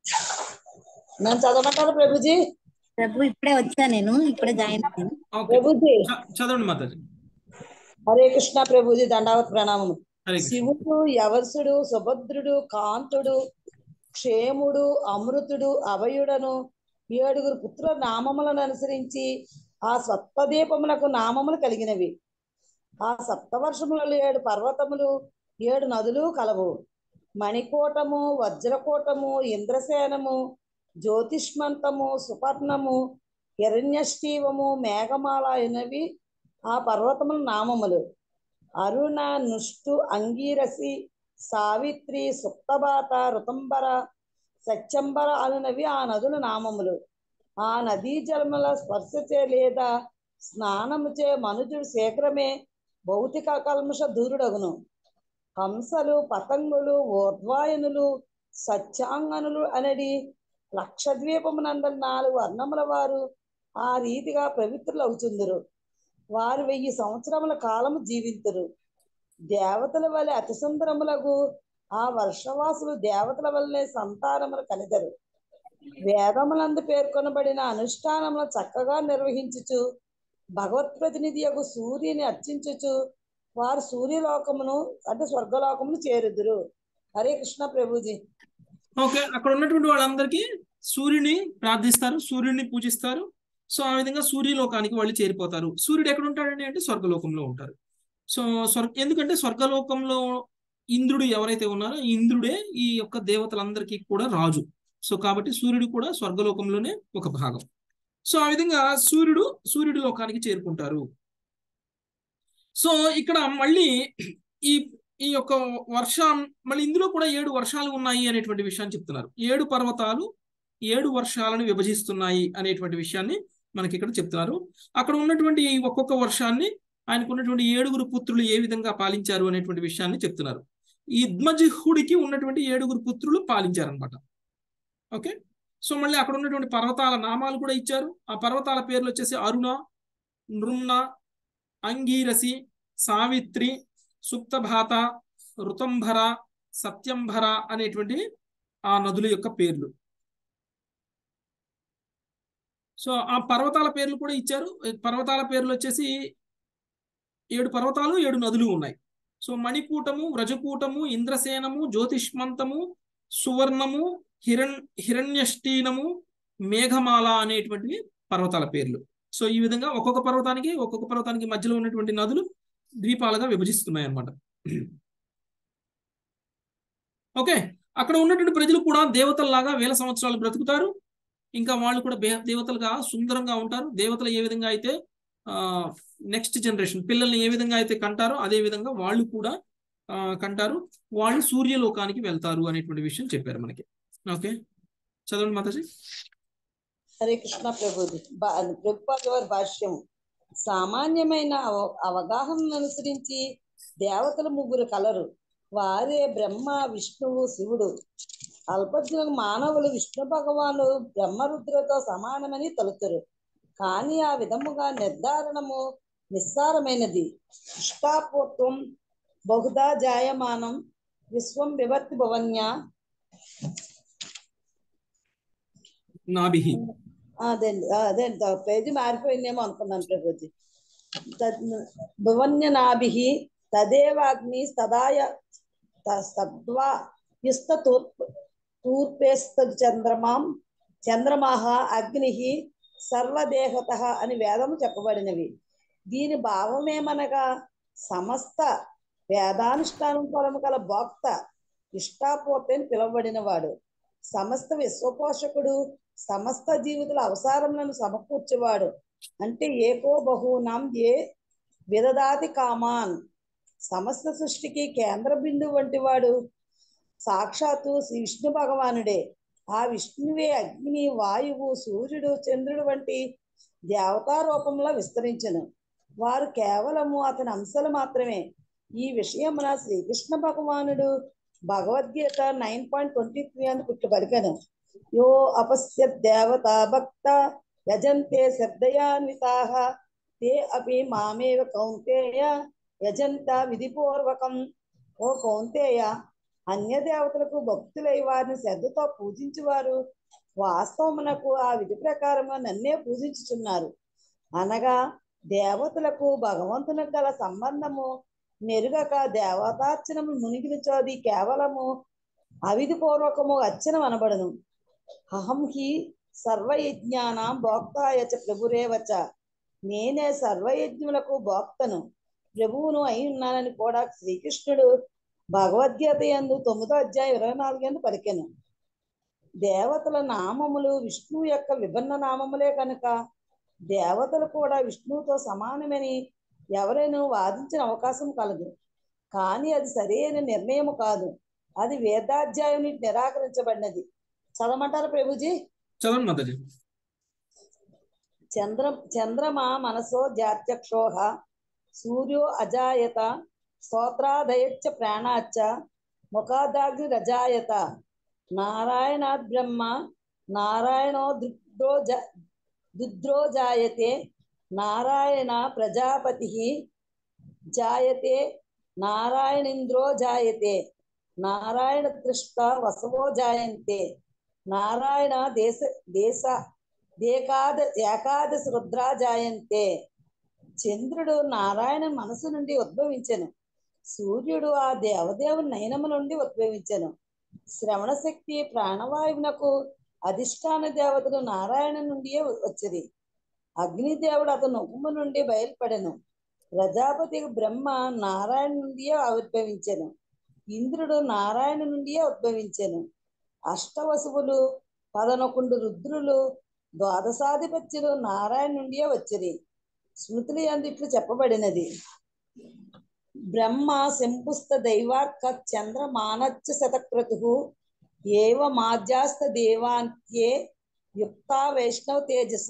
నన్ను చదవమంటారు ప్రభుజీ ప్రభు ఇప్పుడే వచ్చా నేను ఇప్పుడే జాయిన్ అయ్యాను ఓకే ప్రభుజీ చ- చదవండి మాతాజీ హరే కృష్ణ ప్రభుజీ దండావత్ ప్రణామము హరే కృష్ణ శివుడు యవసుడు సుభద్రుడు కాంతుడు క్షేముడు అమృతుడు అభయుడను ఏడుగురు పుత్రుల నామములను అనుసరించి ఆ సప్తదీపములకు నామములు కలిగినవి ఆ సప్తవర్షములలో ఏడు పర్వతములు ఏడు నదులు కలవు మణికోటము వజ్రకోటము ఇంద్రసేనము జ్యోతిష్మంతము సుపర్ణము హిరణ్యష్టీవము మేఘమాల అయినవి ఆ పర్వతముల నామములు అరుణ నుష్టు అంగీరసి సావిత్రి సుప్తబాత ఋతంబర సత్యంబర అనునవి ఆ నదుల నామములు ఆ నదీ జలముల స్పర్శచే లేదా స్నానముచే మనుజుడు శీఘ్రమే భౌతిక కల్మష దూరుడగును హంసలు పతంగులు ఊర్ధ్వాయనులు సత్యాంగనులు అనడి లక్షద్వీపమునందల నాలుగు వర్ణముల వారు ఆ రీతిగా పవిత్రులు అవుతుందరు వారు వెయ్యి సంవత్సరముల కాలము జీవింతురు దేవతల వలె అతి సుందరములకు ఆ వర్షవాసులు దేవతల వల్లే సంతానములు కనిదరు వేదములందు పేర్కొనబడిన అనుష్ఠానములు చక్కగా నిర్వహించుచు భగవత్ ప్రతినిధి యొక్క సూర్యుని అర్చించుచు వారు సూర్యలోకమును అంటే స్వర్గలోకమును చేరుదురు హరే కృష్ణ ప్రభుజీ ఓకే అక్కడ ఉన్నటువంటి వాళ్ళందరికీ సూర్యుని ప్రార్థిస్తారు సూర్యుడిని పూజిస్తారు సో ఆ విధంగా సూర్యలోకానికి వాళ్ళు చేరిపోతారు సూర్యుడు ఎక్కడ ఉంటాడండి అంటే స్వర్గలోకంలో ఉంటారు సో స్వర్గ ఎందుకంటే స్వర్గలోకంలో ఇంద్రుడు ఎవరైతే ఉన్నారో ఈ ఇంద్రుడే ఈ యొక్క దేవతలందరికీ కూడా రాజు సో కాబట్టి సూర్యుడు కూడా స్వర్గలోకంలోనే ఒక భాగం సో ఆ విధంగా సూర్యుడు సూర్యుడి లోకానికి చేరుకుంటారు సో ఇక్కడ మళ్ళీ ఈ ఈ యొక్క వర్షం మళ్ళీ ఇందులో కూడా ఏడు వర్షాలు ఉన్నాయి అనేటువంటి విషయాన్ని చెప్తున్నారు ఏడు పర్వతాలు ఏడు వర్షాలను విభజిస్తున్నాయి అనేటువంటి విషయాన్ని మనకి ఇక్కడ చెప్తున్నారు అక్కడ ఉన్నటువంటి ఈ ఒక్కొక్క వర్షాన్ని ఆయనకు ఉన్నటువంటి ఏడుగురు పుత్రులు ఏ విధంగా పాలించారు అనేటువంటి విషయాన్ని చెప్తున్నారు ఈ ఇద్మజిహుడికి ఉన్నటువంటి ఏడుగురు పుత్రులు పాలించారనమాట ఓకే సో మళ్ళీ అక్కడ ఉన్నటువంటి పర్వతాల నామాలు కూడా ఇచ్చారు ఆ పర్వతాల పేర్లు వచ్చేసి అరుణ నృమ్న అంగీరసి సావిత్రి సుప్తభాత ఋతంభర సత్యంభర అనేటువంటి ఆ నదుల యొక్క పేర్లు సో ఆ పర్వతాల పేర్లు కూడా ఇచ్చారు పర్వతాల పేర్లు వచ్చేసి ఏడు పర్వతాలు ఏడు నదులు ఉన్నాయి సో మణికూటము వ్రజకూటము ఇంద్రసేనము జ్యోతిష్మంతము సువర్ణము హిరణ్ హిరణ్యష్టీనము మేఘమాల అనేటువంటివి పర్వతాల పేర్లు సో ఈ విధంగా ఒక్కొక్క పర్వతానికి ఒక్కొక్క పర్వతానికి మధ్యలో ఉన్నటువంటి నదులు ద్వీపాలుగా విభజిస్తున్నాయి అన్నమాట ఓకే అక్కడ ఉన్నటువంటి ప్రజలు కూడా దేవతల్లాగా వేల సంవత్సరాలు బ్రతుకుతారు ఇంకా వాళ్ళు కూడా బే- దేవతలుగా సుందరంగా ఉంటారు దేవతలు ఏ విధంగా అయితే నెక్స్ట్ జనరేషన్ పిల్లల్ని ఏ విధంగా అయితే కంటారో అదే విధంగా వాళ్ళు కూడా ఆ, కంటారు వాళ్ళు సూర్యలోకానికి వెళ్తారు అనేటువంటి విషయం చెప్పారు మనకి ఓకే చదవండి మాతాజీ హరే కృష్ణ ప్రభుది ప్రభుపాద వారి భాష్యం సామాన్యమైన అవ- అవగాహనను అనుసరించి దేవతలు ముగ్గురు కలరు వారే బ్రహ్మ విష్ణువు శివుడు అల్పజ్ఞ మానవులు విష్ణు భగవాను బ్రహ్మరుద్రతో సమానమని తలుతురు కానీ ఆ విధముగా నిర్ధారణము నిస్సారమైనది ఇష్టాపూర్వం బహుదా జాయమానం విశ్వం విభక్తి భవన్య నాభిహి అదే అదే పేజీ మారిపోయిందేమో అనుకున్నాను ప్రభుజీ భువన్యనాభి తదేవాగ్ని తదాయ తద్వా ఇస్త తూర్పేస్తు చంద్రమాం చంద్రమాహ అగ్ని సర్వదేహత అని వేదము చెప్పబడినవి దీని భావమేమనగా సమస్త వేదానుష్ఠానం ఫలము కల భోక్త ఇష్టాపూర్తి అని పిలువబడిన వాడు సమస్త విశ్వపోషకుడు సమస్త జీవితుల అవసరములను సమకూర్చేవాడు అంటే ఏకో బహునాం ఏ విదదాతి కామాన్ సమస్త సృష్టికి కేంద్ర బిందువు వంటి వాడు సాక్షాత్తు శ్రీ విష్ణు భగవానుడే ఆ విష్ణువే అగ్ని వాయువు సూర్యుడు చంద్రుడు వంటి దేవతా రూపంలో విస్తరించను వారు కేవలము అతని అంశాలు మాత్రమే ఈ విషయమున శ్రీకృష్ణ భగవానుడు Bhagavad Gita nine point twenty three అని పుట్టి పలికను యో అపశ్య దేవత భక్త యజంతే శ్రద్ధయాన్వితాః తే అపి మామేవ కౌంతేయ యజంత విధిపూర్వకం ఓ కౌంతేయ అన్య దేవతలకు భక్తులై వారిని శ్రద్ధతో పూజించువారు వాస్తవమునకు ఆ విధి ప్రకారము నన్నే పూజించుచున్నారు అనగా దేవతలకు భగవంతునికి గల సంబంధము నెరుగక దేవతార్చనము మునిగినచోది కేవలము అవిధి పూర్వకము అర్చన అనబడును అహం హి సర్వయజ్ఞానం భోక్తాయ చ ప్రభురేవచ నేనే సర్వయజ్ఞములకు భోక్తను ప్రభువును అయి ఉన్నానని కూడా శ్రీకృష్ణుడు భగవద్గీత యందు తొమ్మిదో అధ్యాయం ఇరవై నాలుగు ఎందు పలికెను దేవతల నామములు విష్ణువు యొక్క విభిన్న నామములే కనుక దేవతలు కూడా విష్ణువుతో సమానమని ఎవరైనా వాదించిన అవకాశం కలదు కానీ అది సరైన నిర్ణయం కాదు అది వేదాధ్యాయం నుండి నిరాకరించబడినది చదవమంటారా ప్రభుజీ చదవండి మాతాజీ చంద్ర చంద్రమా మనసో జాత్యక్షోహ సూర్యో అజాయత స్తోత్రాదయచ్చ ప్రాణాచ్చ ముఖాదాగ్ని రజాయత నారాయణాద్ బ్రహ్మ నారాయణో దృగ్ధో జ దుద్రో జాయతే నారాయణ ప్రజాపతి జాయతే నారాయణేంద్రో జాయతే నారాయణ దృష్ట వసవో జాయంతే నారాయణ దేశ దేశ దేకాద ఏకాదశ రుద్రా జాయంతే చంద్రుడు నారాయణ మనసు నుండి ఉద్భవించెను సూర్యుడు ఆ దేవదేవుని నయనము నుండి ఉద్భవించెను శ్రవణ శక్తి ప్రాణవాయువునకు అధిష్టాన దేవతలు నారాయణ నుండియే వచ్చింది అగ్నిదేవుడు అతను ఉమ్ము నుండి బయలుపడెను ప్రజాపతి బ్రహ్మ నారాయణ నుండియే ఆవిర్భవించెను ఇంద్రుడు నారాయణ నుండియే ఉద్భవించెను అష్టవసువులు పదనొకుండు రుద్రులు ద్వాదశాధిపత్యులు నారాయణ నుండియే వచ్చిరి స్మృతులు అందిట్లు చెప్పబడినది బ్రహ్మ శంపుస్త దైవార్క చంద్ర మానచ్చ శతక్రతు ఏవ మాధ్యాస్త దేవాంత్యే యుక్త వైష్ణవ తేజస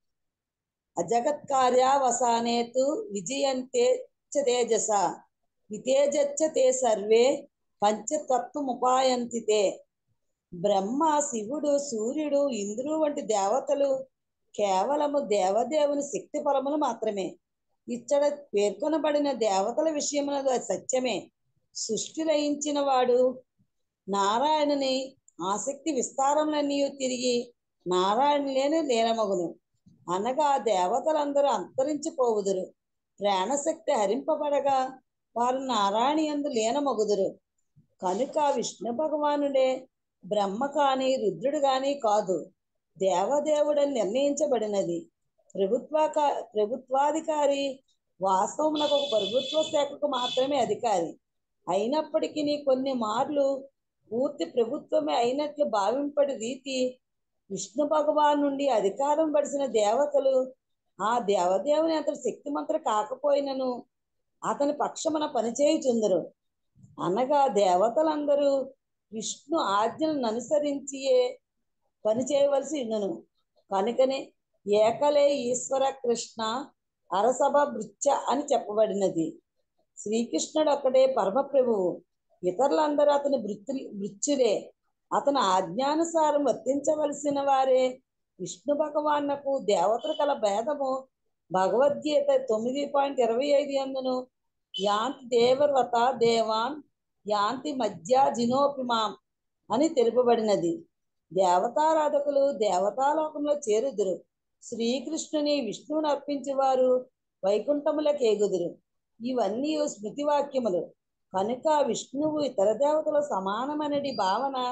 అజగత్కార్యావసానే తు విజయంతే చ తేజస వితేజచ్చ తే సర్వే పంచతత్వముపాయంతి తే బ్రహ్మ శివుడు సూర్యుడు ఇంద్రుడు వంటి దేవతలు కేవలము దేవదేవుని శక్తి ఫలములు మాత్రమే ఇచ్చట పేర్కొనబడిన దేవతల విషయమున అది సత్యమే సృష్టి లయించిన వాడు నారాయణుని ఆసక్తి విస్తారములన్నీ తిరిగి నారాయణులేని లీనమగును అనగా దేవతలందరూ అంతరించిపోవుదురు ప్రాణశక్తి హరింపబడగా వారు నారాయణ యందు లీనమగుదురు కనుక విష్ణు భగవానుడే బ్రహ్మ కాని రుద్రుడు గాని కాదు దేవదేవుడని నిర్ణయించబడినది ప్రభుత్వ ప్రభుత్వాధికారి వాస్తవమునకు ఒక ప్రభుత్వ శాఖకు మాత్రమే అధికారి అయినప్పటికీ కొన్ని మార్లు పూర్తి ప్రభుత్వమే అయినట్లు భావింపడి రీతి విష్ణు భగవాన్ నుండి అధికారం పడిసిన దేవతలు ఆ దేవదేవుని అతడు శక్తిమంతుడు కాకపోయినను అతని పక్షమున పనిచేయుచుందరు అనగా దేవతలందరూ విష్ణు ఆజ్ఞలను అనుసరించియే పని చేయవలసి ఉన్నను కనుకనే ఏకలే ఈశ్వర కృష్ణ అరసభ భృత్య అని చెప్పబడినది శ్రీకృష్ణుడు ఒక్కడే పరమప్రభువు ఇతరులందరూ అతని భృత్యు భృత్యులే అతని ఆజ్ఞానుసారం వర్తించవలసిన వారే విష్ణు భగవాన్నకు దేవతలు కల భేదము భగవద్గీత తొమ్మిది పాయింట్ ఇరవై ఐదు అందును యాంతి దేవవ్రత దేవాన్ యాంతి మధ్య జినోపిమాం అని తెలుపబడినది దేవతారాధకులు దేవతాలోకంలో చేరుదురు శ్రీకృష్ణుని విష్ణువుని అర్పించేవారు వైకుంఠములకు ఎగుదురు ఇవన్నీ స్మృతి వాక్యములు కనుక విష్ణువు ఇతర దేవతల సమానమనడి భావన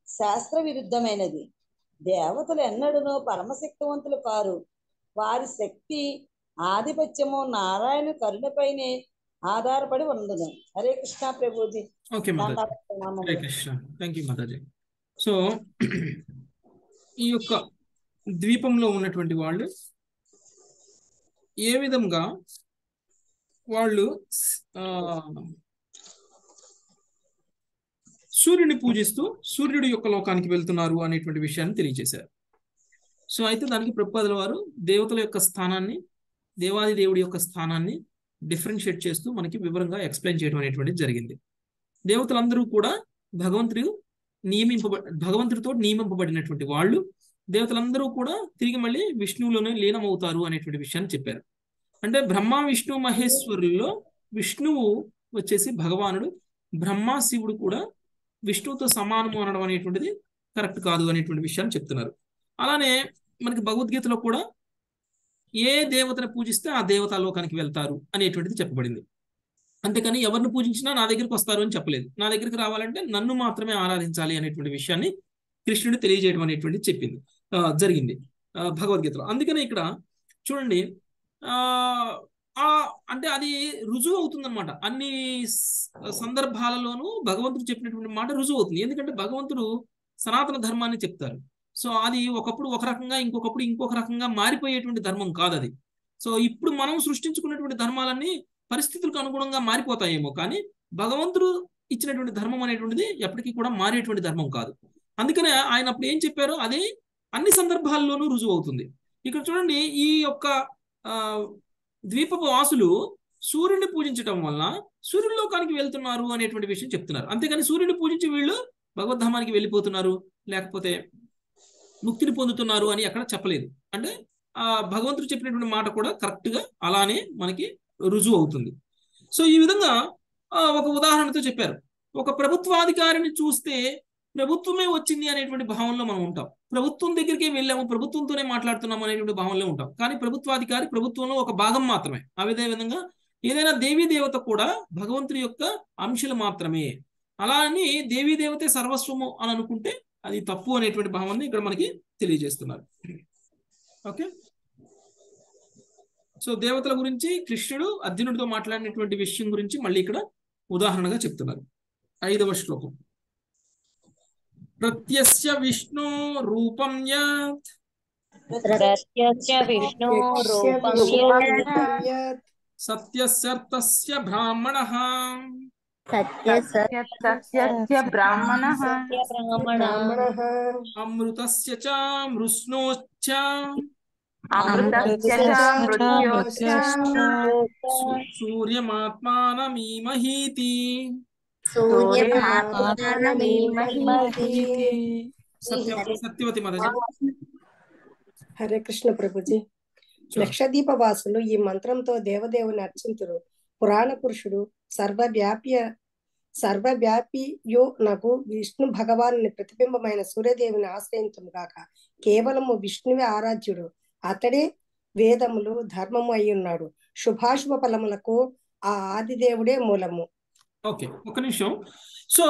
శాస్త్ర విరుద్ధమైనది దేవతలు ఎన్నడూనూ పరమశక్తివంతులు కారు వారి శక్తి ఆధిపత్యము నారాయణ కరుణపైనే ఆధారపడి ఉండదు హరే కృష్ణ ప్రభుజీ ఓకే మాతాజీ దండాలు ప్రణామములు. హరే కృష్ణ థ్యాంక్ యూ మాతాజీ సో ఈ యొక్క ద్వీపంలో ఉన్నటువంటి వాళ్ళు ఏ విధంగా వాళ్ళు ఆ, సూర్యుని పూజిస్తూ సూర్యుడి యొక్క లోకానికి వెళ్తున్నారు అనేటువంటి విషయాన్ని తెలియజేశారు సో అయితే దానికి ప్రభుపాదుల వారు దేవతల యొక్క స్థానాన్ని దేవాది దేవుడి యొక్క స్థానాన్ని డిఫరెన్షియేట్ చేస్తూ మనకి వివరంగా ఎక్స్ప్లెయిన్ చేయడం అనేటువంటిది జరిగింది దేవతలందరూ కూడా భగవంతుడు నియమింపబ భగవంతుడితో నియమింపబడినటువంటి వాళ్ళు దేవతలందరూ కూడా తిరిగి మళ్ళీ విష్ణువులోనే లీనమవుతారు అనేటువంటి విషయాన్ని చెప్పారు అంటే బ్రహ్మ విష్ణు మహేశ్వరుల్లో విష్ణువు వచ్చేసి భగవానుడు బ్రహ్మ శివుడు కూడా విష్ణువుతో సమానము అనడం అనేటువంటిది కరెక్ట్ కాదు అనేటువంటి విషయాన్ని చెప్తున్నారు అలానే మనకి భగవద్గీతలో కూడా ఏ దేవతను పూజిస్తే ఆ దేవతా లోకానికి వెళ్తారు అనేటువంటిది చెప్పబడింది అంతేకాని ఎవరిని పూజించినా నా దగ్గరికి వస్తారు అని చెప్పలేదు నా దగ్గరికి రావాలంటే నన్ను మాత్రమే ఆరాధించాలి అనేటువంటి విషయాన్ని కృష్ణుడు తెలియజేయడం అనేటువంటిది చెప్పింది ఆ, జరిగింది ఆ, భగవద్గీతలో అందుకనే ఇక్కడ చూడండి ఆ ఆ అంటే అది రుజువు అవుతుందన్నమాట అన్ని స- సందర్భాలలోనూ భగవంతుడు చెప్పినటువంటి మాట రుజువు అవుతుంది ఎందుకంటే భగవంతుడు సనాతన ధర్మాన్ని చెప్తారు సో అది ఒకప్పుడు ఒక రకంగా ఇంకొకప్పుడు ఇంకొక రకంగా మారిపోయేటువంటి ధర్మం కాదు అది సో ఇప్పుడు మనం సృష్టించుకున్నటువంటి ధర్మాలన్నీ పరిస్థితులకు అనుగుణంగా మారిపోతాయేమో కానీ భగవంతుడు ఇచ్చినటువంటి ధర్మం అనేటువంటిది ఎప్పటికీ కూడా మారేటువంటి ధర్మం కాదు అందుకనే ఆయన అప్పుడు ఏం చెప్పారో అదే అన్ని సందర్భాల్లోనూ రుజువు అవుతుంది ఇక్కడ చూడండి ఈ యొక్క ఆ, ద్వీపపు వాసులు సూర్యుడిని పూజించటం వల్ల సూర్యుడి లోకానికి వెళ్తున్నారు అనేటువంటి విషయం చెప్తున్నారు అంతేగాని సూర్యుడిని పూజించి వీళ్ళు భగవద్ధామానికి వెళ్ళిపోతున్నారు లేకపోతే ముక్తిని పొందుతున్నారు అని ఎక్కడ చెప్పలేదు అంటే ఆ భగవంతుడు చెప్పినటువంటి మాట కూడా కరెక్ట్ గా అలానే మనకి రుజువు అవుతుంది సో ఈ విధంగా ఆ, ఒక ఉదాహరణతో చెప్పారు ఒక ప్రభుత్వాధికారిని చూస్తే ప్రభుత్వమే వచ్చింది అనేటువంటి భావనలో మనం ఉంటాం ప్రభుత్వం దగ్గరికి వెళ్ళాము ప్రభుత్వంతోనే మాట్లాడుతున్నాం అనేటువంటి భావనలో ఉంటాం కానీ ప్రభుత్వాధికారి ప్రభుత్వంలో ఒక భాగం మాత్రమే అదే విధంగా ఏదైనా దేవీ దేవత కూడా భగవంతుడి యొక్క అంశలు మాత్రమే అలా అని దేవీ దేవతే సర్వస్వము అని అనుకుంటే అది తప్పు అనేటువంటి భావాన్ని ఇక్కడ మనకి తెలియజేస్తున్నారు ఓకే సో దేవతల గురించి కృష్ణుడు అర్జునుడితో మాట్లాడినటువంటి విషయం గురించి మళ్ళీ ఇక్కడ ఉదాహరణగా చెప్తున్నారు ఐదవ శ్లోకం ప్రత్యస్య విష్ణు రూపం యత్ ప్రత్యస్య విష్ణు రూపం యత్ సత్యస్యర్థస్య బ్రాహ్మణ సత్యస్య బ్రాహ్మణ బ్రాహ్మణ అమృతస్య చ మృష్ణోశ్చ అమృతస్య చ మృత్యోశ్చ సూర్యమాత్మానమీమహీతి సత్య సత్యవతి మాతాజీ హరే కృష్ణ ప్రభుజీ లక్షదీప వాసులు ఈ మంత్రంతో దేవదేవుని అర్చింతురు పురాణ పురుషుడు సర్వవ్యాప్య సర్వవ్యాపియో నాకు విష్ణు భగవానుని ప్రతిబింబమైన సూర్యదేవుని ఆశ్రయించము గాక కేవలము విష్ణువే ఆరాధ్యుడు అతడే వేదములు ధర్మము అయి ఉన్నాడు శుభాశుభ ఫలములకు ఆ ఆదిదేవుడే మూలము ఓకే ఒక నిమిషం సో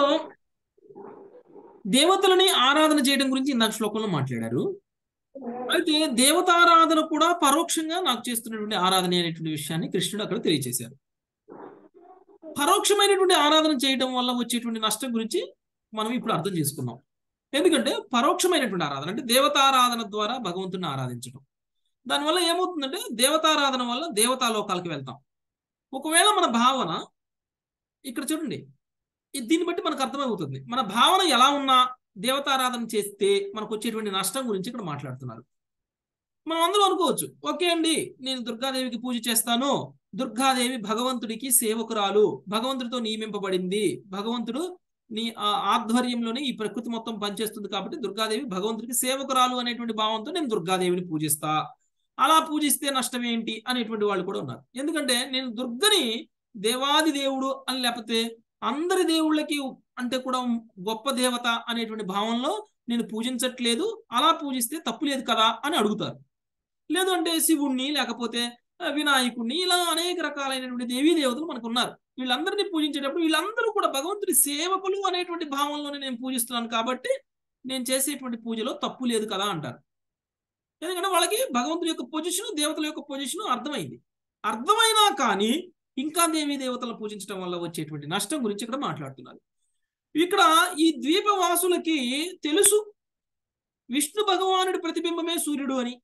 దేవతలని ఆరాధన చేయడం గురించి ఇందాక శ్లోకంలో మాట్లాడారు అయితే దేవతారాధన కూడా పరోక్షంగా నాకు చేస్తున్నటువంటి ఆరాధన అనేటువంటి విషయాన్ని కృష్ణుడు అక్కడ తెలియజేశారు పరోక్షమైనటువంటి ఆరాధన చేయడం వల్ల వచ్చేటువంటి నష్టం గురించి మనం ఇప్పుడు అర్థం చేసుకున్నాం ఎందుకంటే పరోక్షమైనటువంటి ఆరాధన అంటే దేవతారాధన ద్వారా భగవంతుని ఆరాధించడం దానివల్ల ఏమవుతుందంటే దేవతారాధన వల్ల దేవతాలోకాలకు వెళ్తాం ఒకవేళ మన భావన ఇక్కడ చూడండి ఇది- దీన్ని బట్టి మనకు అర్థమవుతుంది మన భావన ఎలా ఉన్నా దేవతారాధన చేస్తే మనకు వచ్చేటువంటి నష్టం గురించి ఇక్కడ మాట్లాడుతున్నారు మనం అందరూ అనుకోవచ్చు ఓకే అండి నేను దుర్గాదేవికి పూజ చేస్తాను దుర్గాదేవి భగవంతుడికి సేవకురాలు భగవంతుడితో నియమింపబడింది భగవంతుడు నీ ఆ ఆధ్వర్యంలోనే ఈ ప్రకృతి మొత్తం పనిచేస్తుంది కాబట్టి దుర్గాదేవి భగవంతుడికి సేవకురాలు అనేటువంటి భావంతో నేను దుర్గాదేవిని పూజిస్తా అలా పూజిస్తే నష్టం ఏంటి అనేటువంటి వాళ్ళు కూడా ఉన్నారు ఎందుకంటే నేను దుర్గని దేవాది దేవుడు అని లేకపోతే అందరి దేవుళ్ళకి అంటే కూడా గొప్ప దేవత అనేటువంటి భావంలో నేను పూజించట్లేదు అలా పూజిస్తే తప్పు లేదు కదా అని అడుగుతారు లేదు అంటే శివుణ్ణి లేకపోతే ఆ, వినాయకుడిని ఇలా అనేక రకాలైనటువంటి దేవీ దేవతలు మనకు ఉన్నారు వీళ్ళందరినీ పూజించేటప్పుడు వీళ్ళందరూ కూడా భగవంతుడి సేవకులు అనేటువంటి భావంలోనే నేను పూజిస్తున్నాను కాబట్టి నేను చేసేటువంటి పూజలో తప్పు లేదు కదా అంటారు ఎందుకంటే వాళ్ళకి భగవంతుడి యొక్క పొజిషన్ దేవతల యొక్క పొజిషన్ అర్థమైంది అర్థమైనా కానీ ఇంకా దేవీ దేవతలను పూజించడం వల్ల వచ్చేటువంటి నష్టం గురించి ఇక్కడ మాట్లాడుతున్నారు ఇక్కడ ఈ ద్వీపవాసులకి తెలుసు విష్ణు భగవానుడి ప్రతిబింబమే సూర్యుడు అని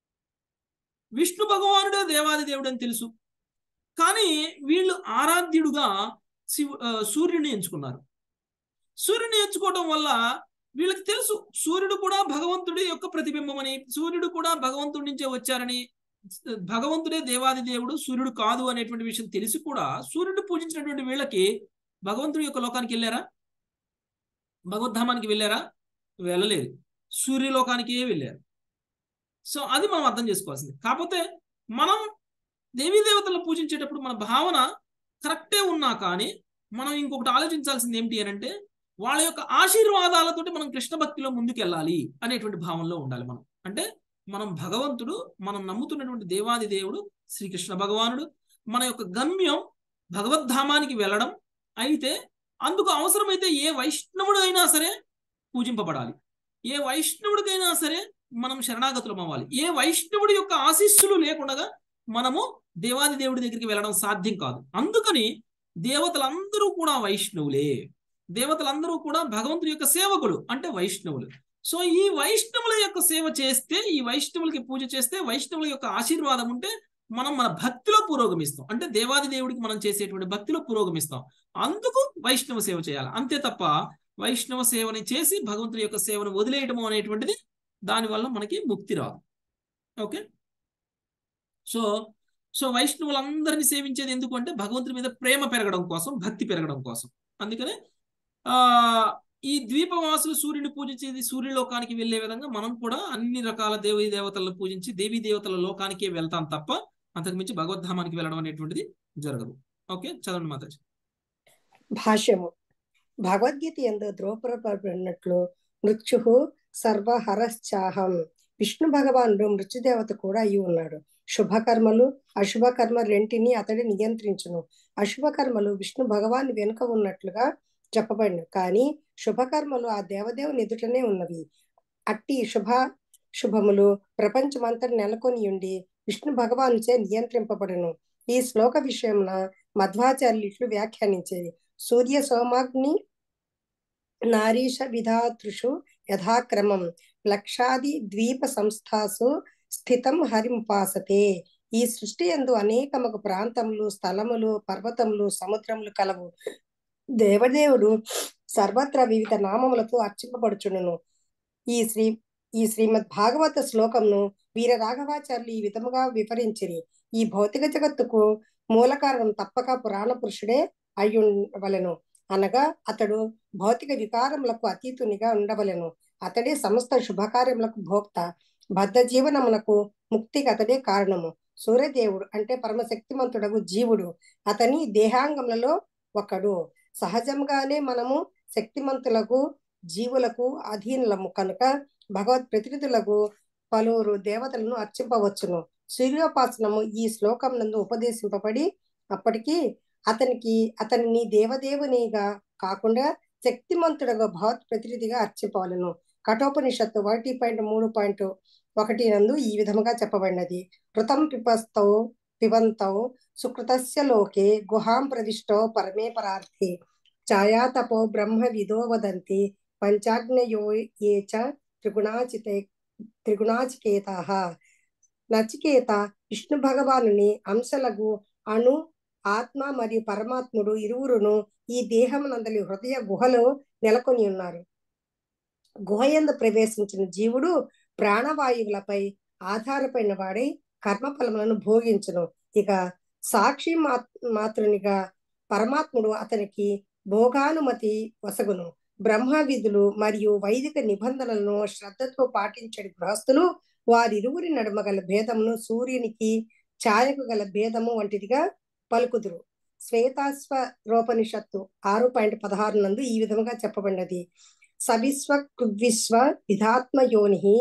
విష్ణు భగవానుడే దేవాది దేవుడు అని తెలుసు కానీ వీళ్ళు ఆరాధ్యుడుగా శివు ఆ, సూర్యుడిని ఎంచుకున్నారు సూర్యుడిని ఎంచుకోవడం వల్ల వీళ్ళకి తెలుసు సూర్యుడు కూడా భగవంతుడి యొక్క ప్రతిబింబం అని సూర్యుడు కూడా భగవంతుడి నుంచే వచ్చారని భగవంతుడే దేవాది దేవుడు సూర్యుడు కాదు అనేటువంటి విషయం తెలిసి కూడా సూర్యుడు పూజించినటువంటి వీళ్ళకి భగవంతుడి యొక్క లోకానికి వెళ్ళారా భగవద్ధామానికి వెళ్ళారా వెళ్ళలేదు సూర్యలోకానికే వెళ్ళారు సో అది మనం అర్థం చేసుకోవాల్సింది కాకపోతే మనం దేవీ దేవతలను పూజించేటప్పుడు మన భావన కరెక్టే ఉన్నా కానీ మనం ఇంకొకటి ఆలోచించాల్సింది ఏమిటి అని అంటే వాళ్ళ యొక్క ఆశీర్వాదాలతోటి మనం కృష్ణ భక్తిలో ముందుకెళ్ళాలి అనేటువంటి భావనలో ఉండాలి మనం అంటే మనం భగవంతుడు మనం నమ్ముతున్నటువంటి దేవాది దేవుడు శ్రీకృష్ణ భగవానుడు మన యొక్క గమ్యం భగవద్ధామానికి వెళ్ళడం అయితే అందుకు అవసరమైతే ఏ వైష్ణవుడు అయినా సరే పూజింపబడాలి ఏ వైష్ణవుడికైనా సరే మనం శరణాగతులం అవ్వాలి ఏ వైష్ణవుడి యొక్క ఆశీస్సులు లేకుండా మనము దేవాది దేవుడి దగ్గరికి వెళ్ళడం సాధ్యం కాదు అందుకని దేవతలందరూ కూడా వైష్ణవులే దేవతలందరూ కూడా భగవంతుడి యొక్క సేవకులు అంటే వైష్ణవులు సో ఈ వైష్ణవుల యొక్క సేవ చేస్తే ఈ వైష్ణవులకి పూజ చేస్తే వైష్ణవుల యొక్క ఆశీర్వాదం ఉంటే మనం మన భక్తిలో పురోగమిస్తాం అంటే దేవాది దేవుడికి మనం చేసేటువంటి భక్తిలో పురోగమిస్తాం అందుకు వైష్ణవ సేవ చేయాలి అంతే తప్ప వైష్ణవ సేవని చేసి భగవంతుడి యొక్క సేవను వదిలేయటము అనేటువంటిది దానివల్ల మనకి ముక్తి రాదు ఓకే సో సో వైష్ణవులందరినీ సేవించేది ఎందుకు అంటే భగవంతుడి మీద ప్రేమ పెరగడం కోసం భక్తి పెరగడం కోసం అందుకనే ఆ ఈ ద్వీపవాసులు సూర్యుని పూజించేది సూర్యలోకానికి వెళ్ళే విధంగా మనం కూడా అన్ని రకాల దేవీ దేవతలను పూజించి దేవీ దేవతల లోకానికే వెళ్తాం తప్ప అంతకుమించి భగవద్ధామానికి వెళ్ళడం అనేటువంటిది జరగదు ఓకే చదవండి మాతాజీ భాష్యము భగవద్గీత ఎందు ద్రోపరపడినట్లు మృత్యు సర్వహరశ్చాహం విష్ణు భగవానుడు మృత్యుదేవత కూడా అయి ఉన్నాడు శుభకర్మలు అశుభ కర్మ రెంటిని అతడి నియంత్రించును అశుభ కర్మలు విష్ణు భగవాన్ వెనుక ఉన్నట్లుగా చెప్పబడిన కానీ శుభకర్మలు ఆ దేవదేవుని ఎదుటనే ఉన్నవి అట్టి శుభ శుభములు ప్రపంచమంతా నెలకొని ఉండి విష్ణు భగవానుచే నియంత్రింపబడును ఈ శ్లోక విషయమున మధ్వాచార్యులు ఇట్లు వ్యాఖ్యానించేది సూర్య సోమాగ్ని నారీష విధాతృషు యథాక్రమం లక్షాది ద్వీప సంస్థాసు స్థితం హరిముపాసతే ఈ సృష్టి ఎందు అనేకమకు ప్రాంతములు స్థలములు పర్వతములు సముద్రములు కలవు దేవదేవుడు సర్వత్రా వివిధ నామములతో అర్చింపబడుచును ఈ శ్రీ ఈ శ్రీమద్ భాగవత శ్లోకంను వీర రాఘవాచార్యులు ఈ విధముగా వివరించిరి ఈ భౌతిక జగత్తుకు మూల కారణం తప్పక పురాణ పురుషుడే అయ్యుండవలెను అనగా అతడు భౌతిక వికారములకు అతీతునిగా ఉండవలెను అతడే సమస్త శుభకార్యములకు భోక్త బద్ధ జీవనమునకు ముక్తికి అతడే కారణము సూర్యదేవుడు అంటే పరమశక్తిమంతుడగు జీవుడు అతని దేహాంగములలో ఒకడు సహజంగానే మనము శక్తిమంతులకు జీవులకు అధీనులము కనుక భగవత్ ప్రతినిధులకు పలువురు దేవతలను అర్చింపవచ్చును సూర్యోపాసనము ఈ శ్లోకం నందు ఉపదేశింపబడి అప్పటికి అతనికి అతనిని దేవదేవునిగా కాకుండా శక్తిమంతుడుగా భగవత్ ప్రతినిధిగా అర్చింపవలను కఠోపనిషత్తు ఒకటి పాయింట్ మూడు పాయింట్ ఒకటి నందు ఈ విధముగా చెప్పబడినది ఋతం పిపస్తౌ పిబంతౌ సుకృతస్య లోకే గుహాం ప్రవిష్టో పరమే పరార్థే ఛాయాతపో బ్రహ్మ విదో వదంతి పంచాగ్నయో ఏ చ త్రిగుణాచితే త్రిగుణాచికేతాః నచికేత విష్ణు భగవానుని అంశలకు అణు ఆత్మ మరియు పరమాత్ముడు ఇరువురును ఈ దేహమునందలి హృదయ గుహలో నెలకొని ఉన్నారు గుహయందు ప్రవేశించిన జీవుడు ప్రాణవాయువులపై ఆధారపడిన వాడై కర్మఫలములను భోగించును ఇక సాక్షి మాతృనిగా పరమాత్ముడు అతనికి భోగానుమతి వసగును బ్రహ్మ విధులు మరియు వైదిక నిబంధనలను శ్రద్ధతో పాటించే గృహస్థులు వారిరువురి నడుమ గల భేదమును సూర్యునికి ఛాయకు గల భేదము వంటిదిగా పలుకుదురు శ్వేతాశ్వరోపనిషత్తు ఆరు పాయింట్ పదహారు నందు ఈ విధముగా చెప్పబడినది సవిశ్వ కృద్విశ్వ విధాత్మయోని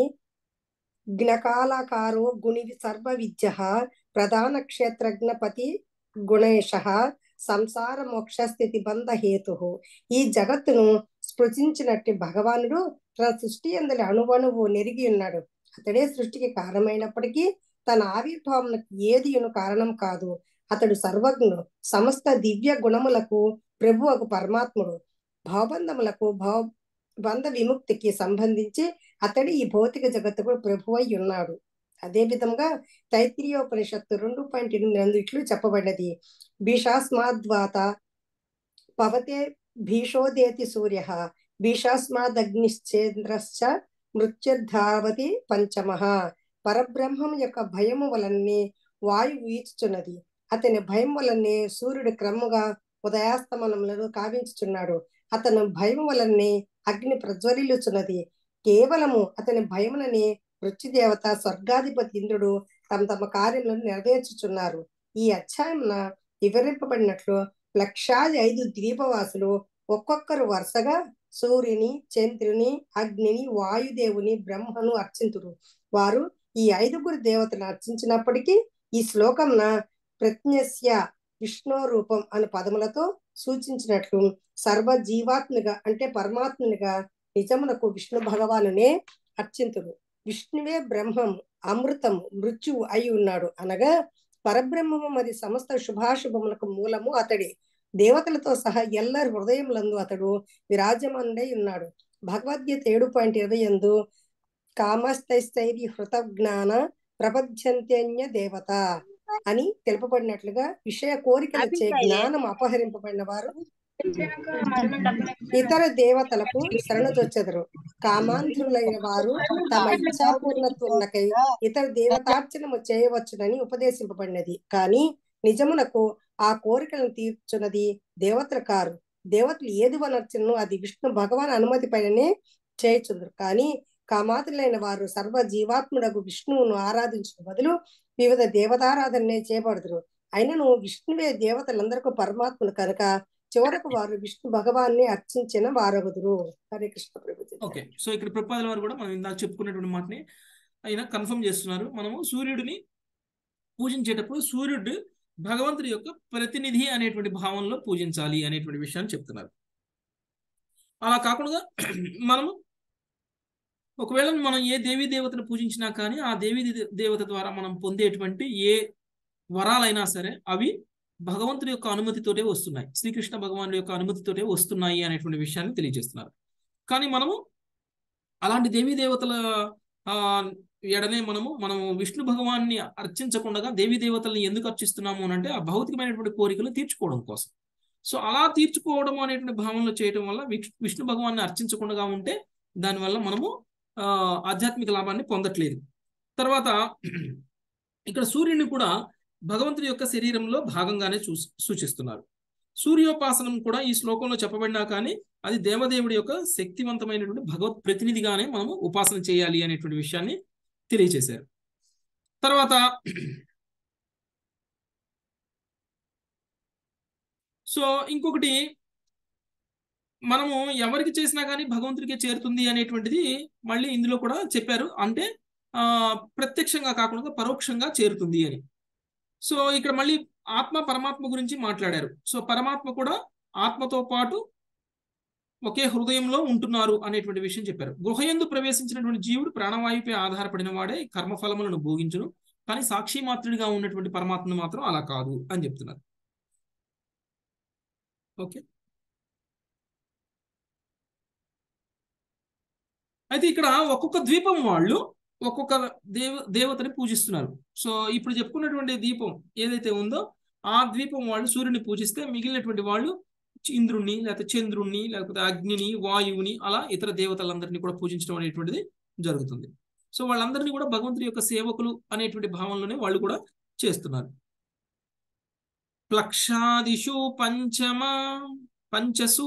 జ్ఞకాలకారో గుణి సర్వ విద్య ప్రధాన క్షేత్రజ్ఞపతి గుణేశ సంసార మోక్ష స్థితి బంధ హేతు ఈ జగత్తును స్పృశించినట్టు భగవానుడు తన సృష్టి అందరి అణువణువు నెరిగి ఉన్నాడు అతడే సృష్టికి కారణమైనప్పటికీ తన ఆవిర్భావనకు ఏదియును కారణం కాదు అతడు సర్వజ్ఞుడు సమస్త దివ్య గుణములకు ప్రభువకు పరమాత్ముడు భావబంధములకు భావ బంధ విముక్తికి సంబంధించి అతడి ఈ భౌతిక జగత్తుకు ప్రభువై ఉన్నాడు అదే విధంగా తైత్రీయోపనిషత్తు రెండు పాయింట్ ఎనిమిది నందు ఇట్లు చెప్పబడినది భీషాస్మాద్వాత పవతే భీషోదేతి సూర్య భీషాస్మాదగ్నిశ్చేంద్రశ్చ మృత్యుర్ధావతి పంచమ పరబ్రహ్మం యొక్క భయము వలనే వాయువు ఈచుచున్నది అతని భయం వలనే సూర్యుడు క్రమముగా ఉదయాస్తమనములను కావించుచున్నాడు అతను భయం వలనే అగ్ని ప్రజ్వలిల్లుచున్నది కేవలము అతని భయముననే మృత్యుదేవత స్వర్గాధిపతి ఇంద్రుడు తమ తమ కార్యములను నెరవేర్చుచున్నారు ఈ అధ్యాయమున వివరింపబడినట్లు లక్షాది ఐదు ద్వీపవాసులు ఒక్కొక్కరు వరుసగా సూర్యుని చంద్రుని అగ్నిని వాయుదేవుని బ్రహ్మను అర్చింతురు వారు ఈ ఐదుగురు దేవతను అర్చించినప్పటికీ ఈ శ్లోకంన ప్రజ్ఞస్య విష్ణు రూపం అను పదములతో సూచించినట్లు సర్వ జీవాత్మిగా అంటే పరమాత్మునిగా నిజమునకు విష్ణు భగవానునే అర్చింతుడు విష్ణువే బ్రహ్మం అమృతం మృత్యువు అయి ఉన్నాడు అనగా పరబ్రహ్మము మరి సమస్త శుభాశుభములకు మూలము అతడి దేవతలతో సహా ఎల్లరి హృదయములందు అతడు విరాజమానుడై ఉన్నాడు భగవద్గీత ఏడు పాయింట్ ఇరవై ఎందు కామస్థైస్థైర్య హృత జ్ఞాన ప్రపంచంత్యన్య దేవత అని తెలుపబడినట్లుగా విషయ కోరికలచే జ్ఞానం అపహరింపబడిన వారు ఇతర దేవతలకు శరణుజొచ్చెదరు కామాంధ్రులైన వారు తమ ఇచ్ఛాపూర్ణత్వమునకై ఇతర దేవతార్చనము చేయవచ్చునని ఉపదేశింపబడినది కానీ నిజమునకు ఆ కోరికలను తీర్చున్నది దేవతలు కారు దేవతలు ఏది వనర్చను అది విష్ణు భగవాన్ అనుమతి పైననే చేయుచుందరు కానీ కామాతులైన వారు సర్వ జీవాత్ముడకు విష్ణువును ఆరాధించిన బదులు వివిధ దేవతారాధననే చేయబడుదురు అయినను విష్ణువే దేవతలందరికీ పరమాత్ములు కనుక చివరకు వారు విష్ణు భగవాన్ని అర్చించిన వారగుదురు హరే కృష్ణ ప్రభుజీ ఓకే సో ఇక్కడ ప్రపాదల వారు కూడా మనం ఇందాక చెప్పుకున్నటువంటి మాటని ఆయన కన్ఫర్మ్ చేస్తున్నారు మనము సూర్యుడిని పూజించేటప్పుడు సూర్యుడు భగవంతుడి యొక్క ప్రతినిధి అనేటువంటి భావంలో పూజించాలి అనేటువంటి విషయాన్ని చెప్తున్నారు అలా కాకుండా మనము ఒకవేళ మనం ఏ దేవీ దేవతను పూజించినా కానీ ఆ దేవీ దేవత ద్వారా మనం పొందేటువంటి ఏ వరాలైనా సరే అవి భగవంతుడి యొక్క అనుమతితోటే వస్తున్నాయి శ్రీకృష్ణ భగవానుడి యొక్క అనుమతితోటే వస్తున్నాయి అనేటువంటి విషయాన్ని తెలియజేస్తున్నారు కానీ మనము అలాంటి దేవీ దేవతల ఆ ఎడనే మనము మనము విష్ణు భగవాన్ని అర్చించకుండా దేవీ దేవతల్ని ఎందుకు అర్చిస్తున్నాము అని అంటే ఆ భౌతికమైనటువంటి కోరికలు తీర్చుకోవడం కోసం సో అలా తీర్చుకోవడం అనేటువంటి భావనలో చేయడం వల్ల విష్ణు భగవాన్ని అర్చించకుండా ఉంటే దానివల్ల మనము ఆ ఆధ్యాత్మిక లాభాన్ని పొందట్లేదు తర్వాత ఇక్కడ సూర్యుని కూడా భగవంతుడి యొక్క శరీరంలో భాగంగానే చూ సూచిస్తున్నారు సూర్యోపాసనం కూడా ఈ శ్లోకంలో చెప్పబడినా కానీ అది దేవదేవుడి యొక్క శక్తివంతమైనటువంటి భగవత్ ప్రతినిధిగానే మనము ఉపాసన చేయాలి అనేటువంటి విషయాన్ని తెలియచేశారు తర్వాత సో ఇంకొకటి మనము ఎవరికి చేసినా కానీ భగవంతుడికే చేరుతుంది అనేటువంటిది మళ్ళీ ఇందులో కూడా చెప్పారు అంటే ఆ ప్రత్యక్షంగా కాకుండా పరోక్షంగా చేరుతుంది అని సో ఇక్కడ మళ్ళీ ఆత్మ పరమాత్మ గురించి మాట్లాడారు సో పరమాత్మ కూడా ఆత్మతో పాటు ఒకే హృదయంలో ఉంటున్నారు అనేటువంటి విషయం చెప్పారు గుహయందు ప్రవేశించినటువంటి జీవుడు ప్రాణవాయుపై ఆధారపడిన వాడే కర్మఫలములను భోగించును కానీ సాక్షి మాత్రుడిగా ఉన్నటువంటి పరమాత్మ మాత్రం అలా కాదు అని చెప్తున్నారు ఓకే అయితే ఇక్కడ ఒక్కొక్క ద్వీపం వాళ్ళు ఒక్కొక్క దేవ దేవతని పూజిస్తున్నారు సో ఇప్పుడు చెప్పుకున్నటువంటి దీపం ఏదైతే ఉందో ఆ ద్వీపం వాళ్ళు సూర్యుని పూజిస్తే మిగిలినటువంటి వాళ్ళు ఇంద్రుణ్ణి లేకపోతే చంద్రుణ్ణి లేకపోతే అగ్నిని వాయువుని అలా ఇతర దేవతలందరినీ కూడా పూజించడం అనేటువంటిది జరుగుతుంది సో వాళ్ళందరినీ కూడా భగవంతుడి యొక్క సేవకులు అనేటువంటి భావంలోనే వాళ్ళు కూడా చేస్తున్నారు ప్లక్షాదిషు పంచమ పంచసు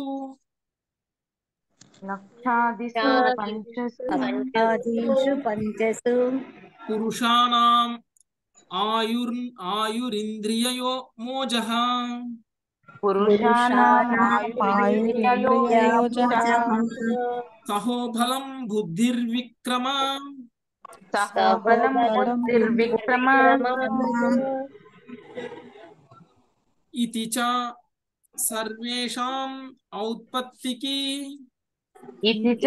లక్షాదిషు పంచసు పంచాదీషు పంచసు పురుషాణం ఆయుర్ ఆయురింద్రియయో మోజః సహోబలం బుద్ధిర్విక్రమ సహబలం బుద్ధిర్విక్రమ ఇతి చ సర్వేషాం ఔత్పత్తికి इति च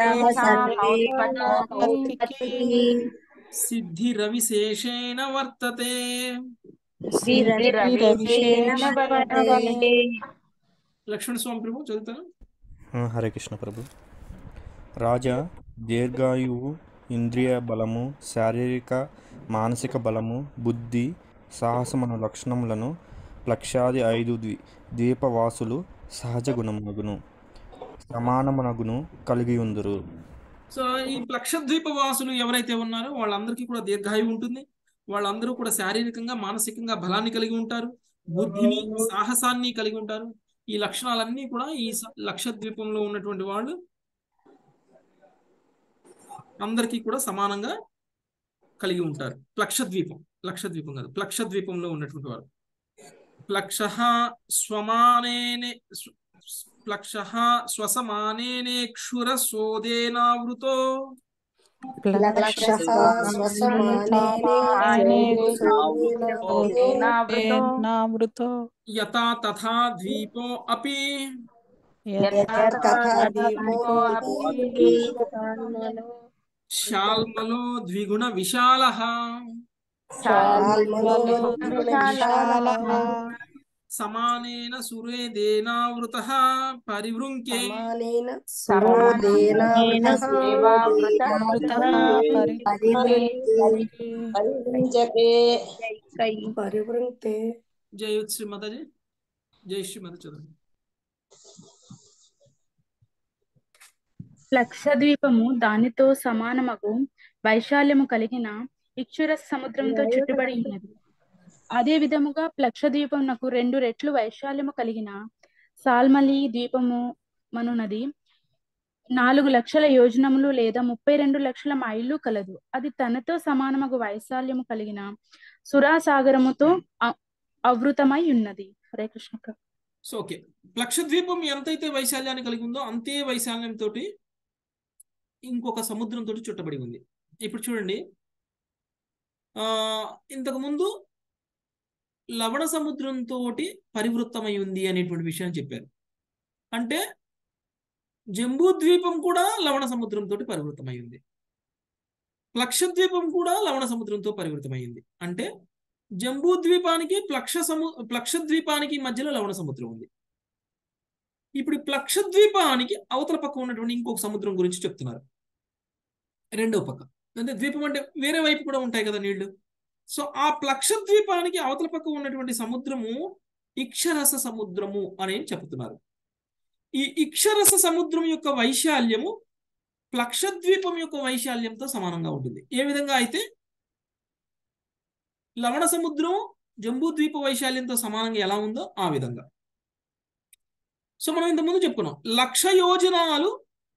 सर्वेषामौत्पत्तिः సిద్ధిరవిశేషేణ వర్తతే సిద్ధిరవిశేషేణ వర్తతే లక్ష్మణ స్వామి ప్రభు చదువుతాను ఆ, హరే కృష్ణ ప్రభు రాజా దీర్ఘాయువు ఇంద్రియ బలము శారీరక మానసిక బలము బుద్ధి సాహసమను లక్షణములను లక్షాది ఐదు ద్వీ ద్వీపవాసులు సహజ గుణమగును సమానమునగును కలిగి ఉందురు సో ఈ లక్షద్వీప వాసులు ఎవరైతే ఉన్నారో వాళ్ళందరికీ కూడా దీర్ఘాయువు ఉంటుంది వాళ్ళందరూ కూడా శారీరకంగా మానసికంగా బలాన్ని కలిగి ఉంటారు బుద్ధిని సాహసాన్ని కలిగి ఉంటారు ఈ లక్షణాలన్నీ కూడా ఈ స- లక్షద్వీపంలో ఉన్నటువంటి వాళ్ళు అందరికీ కూడా సమానంగా కలిగి ఉంటారు లక్షద్వీపం లక్షద్వీపం కాదు లక్షద్వీపంలో ఉన్నటువంటి వారు ప్లక్ష స్వమానేనే స్వ- ప్లక్ష శ్వసమానేనేక్షుర సోదేనావృతో లక్షः శ్వసమానేనేన నావృతో యథా తథా ద్వీపో అపి తథా దీపో అపి శాల్మలో ద్విగుణ విశాల శాల్మలో ద్విగుణ విశాలః సమానేన సురేదేనావృత పరివృంకే సమానేన సురోదేనావృతః పరివృంక్తే జై శ్రీ మాతాజీ జై శ్రీ మాత చదువు లక్షద్వీపము దానితో సమానమగు వైశాల్యము కలిగిన ఇక్షురస సముద్రంతో చుట్టుబడి ఉన్నది అదే విధముగా లక్షద్వీపమునకు రెండు రెట్లు వైశాల్యము కలిగిన సాల్మలి ద్వీపము మనునది నాలుగు లక్షల యోజనములు లేదా ముప్పై రెండు లక్షల మైళ్ళు కలదు అది తనతో సమానమగు వైశాల్యము కలిగిన సురాసాగరముతో అ- ఆవృతమై ఉన్నది హరే కృష్ణ ప్రభు. సో ఓకే లక్షద్వీపం ఎంతైతే వైశాల్యాన్ని కలిగి ఉందో అంతే వైశాల్యంతో ఇంకొక సముద్రంతో చుట్టబడి ఉంది ఇప్పుడు చూడండి ఆ ఇంతకు ముందు లవణ సముద్రంతో పరివృత్తమై ఉంది అనేటువంటి విషయాన్ని చెప్పారు అంటే జంబూ ద్వీపం కూడా లవణ సముద్రంతో పరివృతమై ఉంది ప్లక్షద్వీపం కూడా లవణ సముద్రంతో పరివృతమైంది అంటే జంబూ ద్వీపానికి ప్లక్ష సము ప్లక్షద్వీపానికి మధ్యలో లవణ సముద్రం ఉంది ఇప్పుడు ఈ ప్లక్షద్వీపానికి అవతల పక్క ఉన్నటువంటి ఇంకొక సముద్రం గురించి చెప్తున్నారు రెండో పక్క అంటే ద్వీపం అంటే వేరే వైపు కూడా ఉంటాయి కదా నీళ్లు సో ఆ ప్లక్షద్వీపానికి అవతల పక్క ఉన్నటువంటి సముద్రము ఇక్షరస సముద్రము అని చెప్తున్నారు ఈ ఇక్షరస సముద్రం యొక్క వైశాల్యము ప్లక్షద్వీపం యొక్క వైశాల్యంతో సమానంగా ఉంటుంది ఏ విధంగా అయితే లవణ సముద్రం జంబూ ద్వీప వైశాల్యంతో సమానంగా ఎలా ఉందో ఆ విధంగా సో మనం ఇంతకుముందు చెప్పుకున్నాం లక్ష యోజనాలు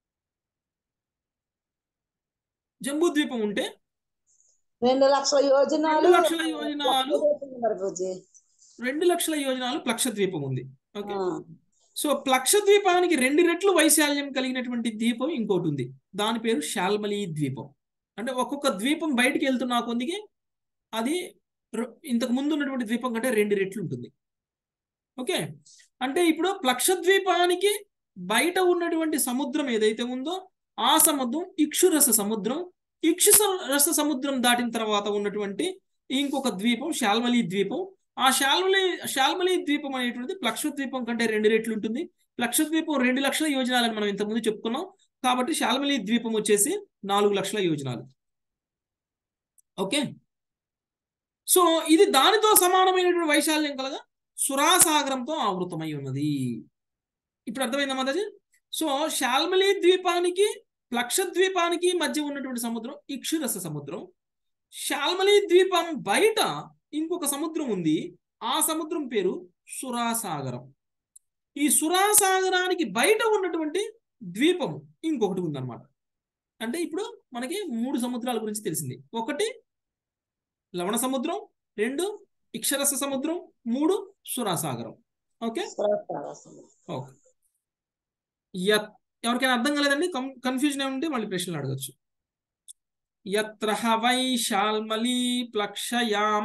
జంబూ ద్వీపం ఉంటే రెండు లక్షల యోజనాలు రెండు లక్షల యోజనాలు ప్రభుజీ రెండు లక్షల యోజనాలు ప్లక్ష ద్వీపం ఉంది ఓకే సో ప్లక్ష ద్వీపానికి రెండు రెట్లు వైశాల్యం కలిగినటువంటి ద్వీపం ఇంకోటి ఉంది దాని పేరు శాల్మలి ద్వీపం అంటే ఒక్కొక్క ద్వీపం బయటికి వెళ్తున్న కొద్దికి అది రొ- ఇంతకు ముందు ఉన్నటువంటి ద్వీపం కంటే రెండు రెట్లు ఉంటుంది ఓకే అంటే ఇప్పుడు ప్లక్ష ద్వీపానికి బయట ఉన్నటువంటి సముద్రం ఏదైతే ఉందో ఆ సముద్రం ఇక్షురస సముద్రం ఇక్షు రస సముద్రం దాటిన తర్వాత ఉన్నటువంటి ఇంకొక ద్వీపం శాల్మలి ద్వీపం ఆ శాల్మలి శాల్మలి ద్వీపం అనేటువంటిది ప్లక్ష ద్వీపం కంటే రెండు రెట్లు ఉంటుంది ప్లక్ష ద్వీపం రెండు లక్షల యోజనాలని మనం ఇంతకుముందు చెప్పుకున్నాం కాబట్టి శాల్మలి ద్వీపం వచ్చేసి నాలుగు లక్షల యోజనాలు ఓకే సో ఇది దానితో సమానమైనటువంటి వైశాల్యం కలగా సురాసాగరంతో ఆవృతమై ఉన్నది ఇప్పుడు అర్థమైందా మాతాజీ సో శాల్మలి ద్వీపానికి ప్లక్ష ద్వీపానికి మధ్య ఉన్నటువంటి సముద్రం ఇక్షురస సముద్రం శాల్మలి ద్వీపం బయట ఇంకొక సముద్రం ఉంది ఆ సముద్రం పేరు సురాసాగరం ఈ సురాసాగరానికి బయట ఉన్నటువంటి ద్వీపం ఇంకొకటి ఉందన్నమాట అంటే ఇప్పుడు మనకి మూడు సముద్రాల గురించి తెలిసింది ఒకటి లవణ సముద్రం రెండు ఇక్షరస సముద్రం మూడు సురాసాగరం ఓకే ఓకే యత్ ఎవరికైనా అర్థం కాలేదండి కన్ఫ్యూజన్ ఏముంటే మళ్ళీ ప్రశ్నలు అడగచ్చు యత్ర వై శాల్మలి ప్లక్షయామ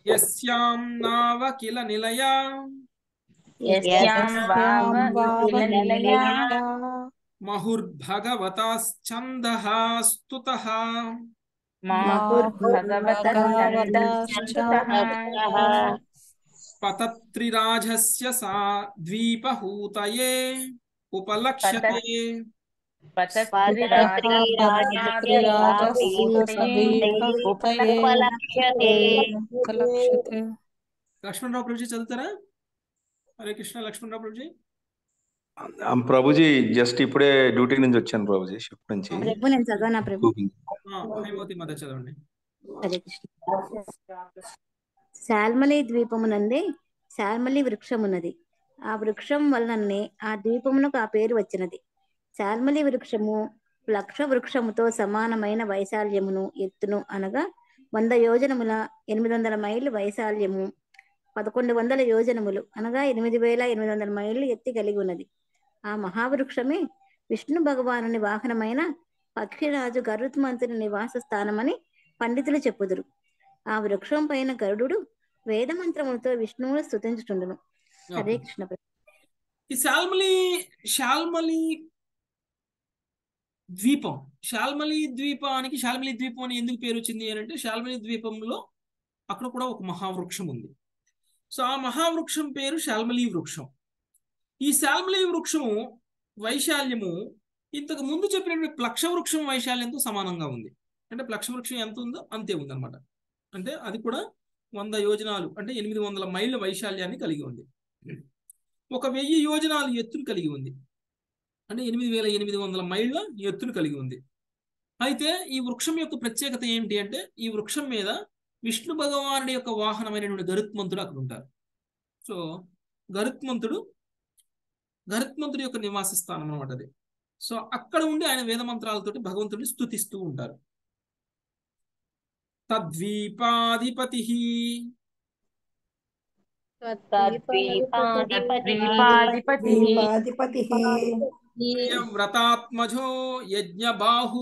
యస్యాం నావ కిల నిలయా యస్యాం వావ కిల నిలయా మహుర్భగవతాశ్చందః స్తుతః మహుర్భగవతశ్చందః పతత్రిరాజస్య సా ద్వీపహూతయే ఉపలక్ష్యతే లక్ష్మణరావు ప్రభుజీ చదువుతారా హరే కృష్ణ లక్ష్మణరావు ప్రభుజీ ఆ, ప్రభుజీ జస్ట్ ఇప్పుడే డ్యూటీ నుంచి వచ్చాను ప్రభుజీ షిఫ్ట్ నుంచి ప్రభు నేను చదవనా ప్రభు ఆ, హైమవతి మద చదవండి హరే కృష్ణ శాల్మలి ద్వీపమునందే శాల్మలి వృక్షమున్నది ఆ వృక్షం వలననే ఆ ద్వీపమునకు ఆ పేరు వచ్చినది శాల్మలి వృక్షము లక్ష వృక్షముతో సమానమైన వైశాల్యమును ఎత్తును అనగా వంద యోజనముల ఎనిమిది వందల మైళ్ళు వైశాల్యము పదకొండు వందల యోజనములు అనగా ఎనిమిది వేల ఎనిమిది వందల మైళ్ళు ఎత్తి కలిగి ఉన్నది ఆ మహావృక్షమే విష్ణు భగవానుని వాహనమైన పక్షిరాజు గరుత్మంతుని నివాస స్థానమని పండితులు చెప్పుదురు ఆ వృక్షం పైన గరుడు వేద మంత్రములతో విష్ణువును స్తుతించుచుండును హరే కృష్ణ ప్రభు. ఈ శాల్మలి శాల్మలి ద్వీపం శాల్మలి ద్వీపానికి శాల్మలి ద్వీపం అని ఎందుకు పేరు వచ్చింది అని అంటే శాల్మలి ద్వీపంలో అక్కడ కూడా ఒక మహావృక్షం ఉంది సో ఆ మహావృక్షం పేరు శాల్మలి వృక్షం ఈ శాల్మలి వృక్షము వైశాల్యము ఇంతకు ముందు చెప్పినటువంటి ప్లక్ష వృక్షం వైశాల్యంతో సమానంగా ఉంది అంటే ప్లక్ష వృక్షం ఎంత ఉందో అంతే ఉందన్నమాట అంటే అది కూడా వంద యోజనాలు అంటే ఎనిమిది వందల మైళ్ళ వైశాల్యాన్ని కలిగి ఉంది ఒక వెయ్యి యోజనాలు ఎత్తును కలిగి ఉంది అంటే ఎనిమిది వేల ఎనిమిది వందల మైళ్ళ ఎత్తును కలిగి ఉంది అయితే ఈ వృక్షం యొక్క ప్రత్యేకత ఏంటి అంటే ఈ వృక్షం మీద విష్ణు భగవానుడి యొక్క వాహనమైనటువంటి గరుత్మంతుడు అక్కడ ఉంటారు సో గరుత్మంతుడు గరుత్మంతుడి యొక్క నివాస స్థానం అనమాట అది సో అక్కడ ఉండి ఆయన వేద మంత్రాలతోటి భగవంతుడిని స్తుతిస్తూ ఉంటారు తద్వీపాధిపతి ద్వీపాధిపతి దీపాధిపతి వ్రతాత్మజో యజ్ఞబాహు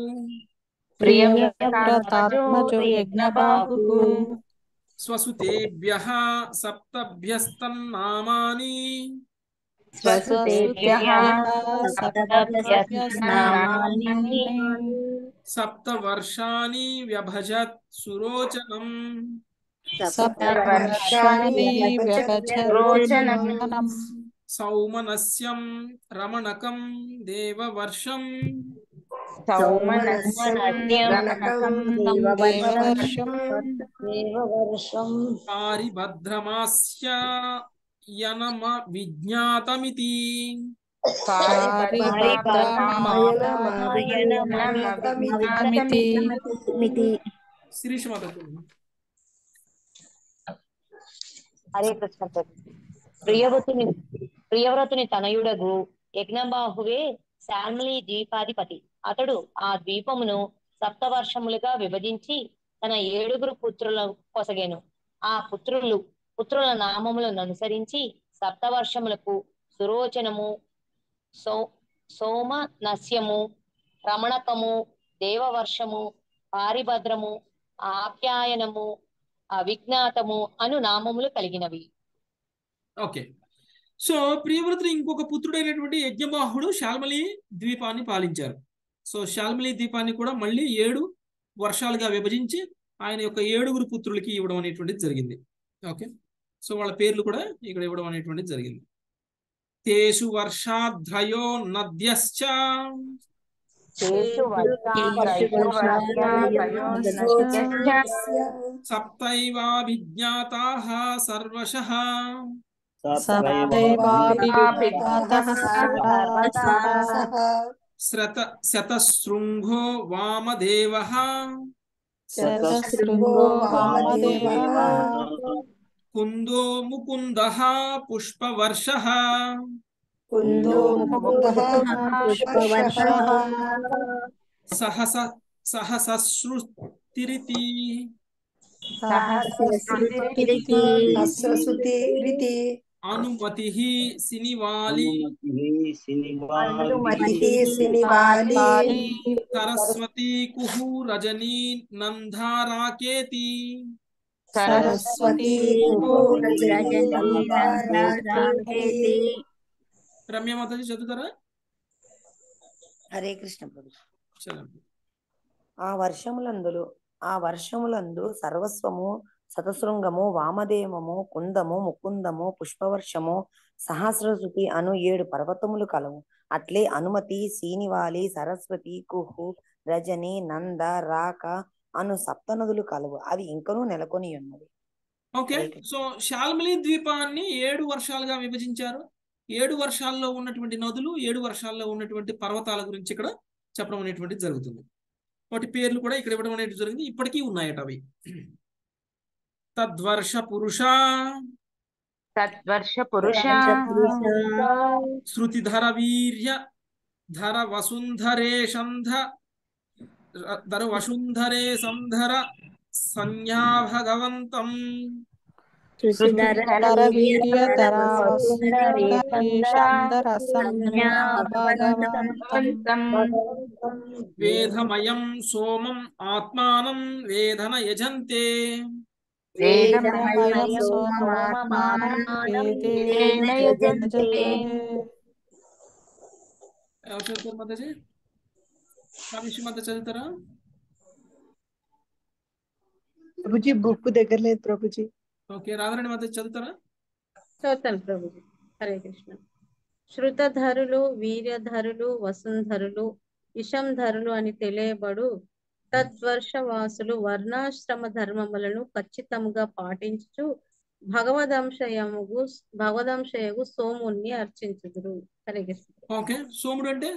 ప్రియవ్రతాత్మజో యజ్ఞబాహుః స్వసుతేభ్య సప్తభ్యస్తన్నామాని స్వసుతేభ్యః సప్తభ్యస్తనామాని సప్త వర్షాని వ్యభజత్ సురోచనం సప్తవర్షాణి వ్యభజత్ రోచనం సౌమనస్యం రమణకం దేవవర్షం సౌమనస్యం రమణకం దేవవర్షం దేవవర్షం పారిభద్రమాస్య యనమ విజ్ఞాతమితి మితి శిరీష మాత హరే కృష్ణ ప్రభు ప్రియవ్రతుని ప్రియవ్రతుని తనయుడగు యజ్ఞబాహువే శాల్మలి ద్వీపాధిపతి అతడు ఆ ద్వీపమును సప్తవర్షములుగా విభజించి తన ఏడుగురు పుత్రుల కొసగెను ఆ పుత్రులు పుత్రుల నామములను అనుసరించి సప్తవర్షములకు సురోచనము సో సోమ నస్యము రమణకము దేవవర్షము పారిభద్రము ఆప్యాయనము అవిజ్ఞాతము అను నామములు కలిగినవి ఓకే సో ప్రియవ్రతుడు ఇంకొక పుత్రుడైనటువంటి యజ్ఞబాహుడు శాల్మలి ద్వీపాన్ని పాలించారు సో శాల్మలి ద్వీపాన్ని కూడా మళ్ళీ ఏడు వర్షాలుగా విభజించి ఆయన యొక్క ఏడుగురు పుత్రులకి ఇవ్వడం అనేటువంటిది జరిగింది ఓకే సో వాళ్ళ పేర్లు కూడా ఇక్కడ ఇవ్వడం అనేటువంటిది జరిగింది తేషు వర్షాధ్రయో నద్యశ్చ సప్తైవాభిజ్ఞాతాః సర్వశః శ్రత శతశృంగో వామదేవః కుందో ముకుందః పుష్పవర్షః కుందో ముకుందః పుష్పవర్షః సహస సహసశ్రుతిరితి అశ్వసుతిరితి అనుమతి సినివాలి మతిః సినివాలి సరస్వతి కుహు రజనీ నందారాకేతి సరస్వతి రజనీ నందారాకేతి రమ్య మాతాజీ చదువుతారా హరే కృష్ణ ప్రభు చదవండి ఆ వర్షములందులు ఆ వర్షములందు సర్వస్వము శతశృంగము వామదేవము కుందము ముకుందము పుష్పవర్షము సహస్రశృతి అను ఏడు పర్వతములు కలవు అట్లే అనుమతి శ్రీనివాలి సరస్వతి కుహు రజని నంద రాక అను సప్త నదులు కలవు అవి ఇంకనూ నెలకొని ఉన్నవి ఓకే సో శాల్మలి ద్వీపాన్ని ఏడు వర్షాలుగా విభజించారు ఏడు వర్షాల్లో ఉన్నటువంటి నదులు ఏడు వర్షాల్లో ఉన్నటువంటి పర్వతాల గురించి ఇక్కడ చెప్పడం అనేటువంటిది జరుగుతుంది వాటి పేర్లు కూడా ఇక్కడ ఇవ్వడం అనేది జరిగింది ఇప్పటికీ ఉన్నాయట అవి తద్వర్ష పురుష తద్వర్ష పురుష శృతిధర వీర్య ధర వసుంధరేషంధ ధర వసుంధరే సంధర సంజ్ఞా భగవంతం శృతిధర వీర్య ధర వేదమయం సోమం ఆత్మానం వేదన యజంతే ఎవరు చదువుతారు మాతాజీ కామేశ్వరి మాత చదువుతారా ప్రభుజీ బుక్ దగ్గర లేదు ప్రభుజీ ఓకే రాధారాణి మాత చదువుతారా చదువుతాను ప్రభుజీ హరే కృష్ణ శృతధరులు వీర్యధరులు వసుంధరులు ఇషంధరులు అని తెలియబడు తద్వర్షవాసులు వర్ణాశ్రమ ధర్మములను ఖచ్చితంగా పాటించుచు భగవదంశయముగు భగవదంశయగు సోముని అర్చించుదురు హరే కృష్ణ ఓకే సోముడు అంటే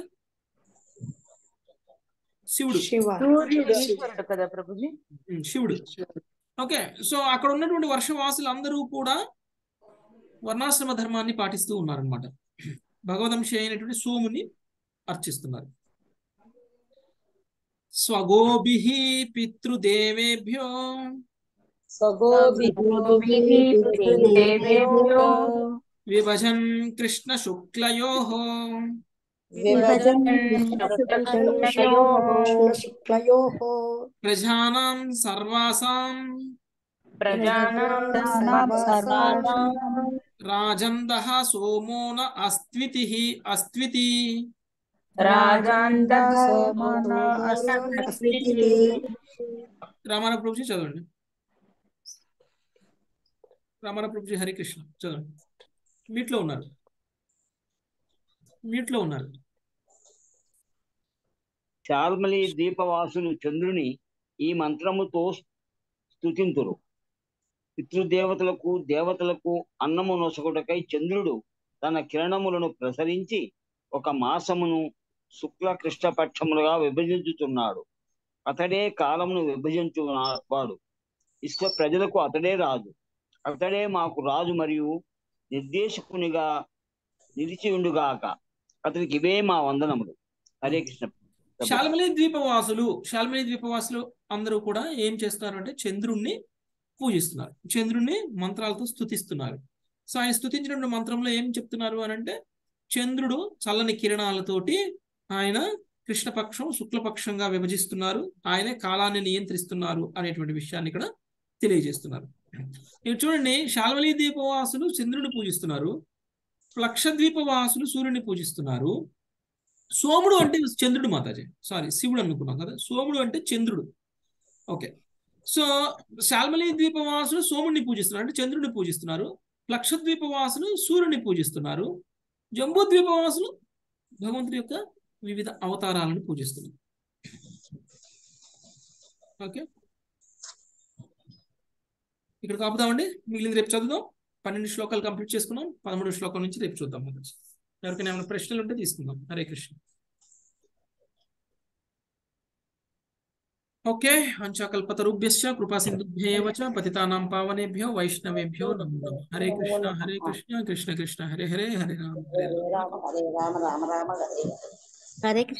శివుడు ఈశ్వరుడు కదా ప్రభుజీ ఉమ్, శివుడు ఓకే సో అక్కడ ఉన్నటువంటి వర్షవాసులు అందరూ కూడా వర్ణాశ్రమ ధర్మాన్ని పాటిస్తూ ఉన్నారనమాట భగవదంశ అయినటువంటి సోముని అర్చిస్తున్నారు స్వగోభి పితృదేవేభ్యో విభజన్ కృష్ణ శుక్లయో శుక్లయోః ప్రజానాం సర్వాసాం రాజందః సోమోన అస్త్వితి అస్త్వితి రామారావు ప్రభుజీ చదవండి రామారావు ప్రభుజీ హరికృష్ణ చదవండి మీట్లో ఉన్నారు మీట్లో ఉన్నారు శాల్మలి దీపవాసులు చంద్రుని ఈ మంత్రముతో స్తుతింతురు పితృదేవతలకు దేవతలకు అన్నము నొసగుటకై చంద్రుడు తన కిరణములను ప్రసరించి ఒక మాసమును శుక్ల కృష్ణ పక్షములుగా విభజించుతున్నాడు అతడే కాలమును విభజించు వాడు ఇష్ట ప్రజలకు అతడే రాజు అతడే మాకు రాజు మరియు నిర్దేశకునిగా నిలిచి ఉండుగాక అతనికి ఇవే మా వందనములు హరే కృష్ణ ప్రభు. శాల్మలి ద్వీపవాసులు శాల్మలి ద్వీపవాసులు అందరూ కూడా ఏం చేస్తున్నారు అంటే చంద్రుణ్ణి పూజిస్తున్నారు చంద్రుణ్ణి మంత్రాలతో స్తుతిస్తున్నారు సో ఆయన స్తుతించినటువంటి మంత్రంలో ఏం చెప్తున్నారు అని అంటే చంద్రుడు చల్లని కిరణాలతోటి ఆయన కృష్ణపక్షం శుక్లపక్షంగా విభజిస్తున్నారు ఆయనే కాలాన్ని నియంత్రిస్తున్నారు అనేటువంటి విషయాన్ని ఇక్కడ తెలియజేస్తున్నారు ఇక్కడ చూడండి శాల్వలి ద్వీపవాసులు చంద్రుని పూజిస్తున్నారు లక్షద్వీపవాసులు సూర్యుని పూజిస్తున్నారు సోముడు అంటే చంద్రుడు మాతాజీ సారీ శివుడు అనుకున్నాం కదా సోముడు అంటే చంద్రుడు ఓకే సో శాల్మలి ద్వీపవాసులు సోముడిని పూజిస్తున్నారు అంటే చంద్రుడిని పూజిస్తున్నారు లక్షద్వీపవాసులు సూర్యుని పూజిస్తున్నారు జంబూ ద్వీపవాసులు భగవంతుడి యొక్క వివిధ అవతారాలను పూజిస్తున్నారు ఓకే ఇక్కడ కాపుదామండి మిగిలింది రేపు చదువుదాం పన్నెండు శ్లోకాలు కంప్లీట్ చేసుకున్నాం పదమూడు శ్లోకాల నుంచి రేపు చూద్దాం మొదటి ఎవరికైనా ఏమైనా ప్రశ్నలు ఉంటే తీసుకుందాం హరే కృష్ణ ఓకే అంచాకల్పతరుభ్యశ్చ కృపా సింధుభ్యేవ చ పతితానాం పావనేభ్యో వైష్ణవేభ్యో నమో నమః హరే కృష్ణ హరే కృష్ణ కృష్ణ కృష్ణ హరే హరే హరే రామ హరే రామ హరే రామ హరే రామ రామ రామ హరే హరే హరే కృష్ణ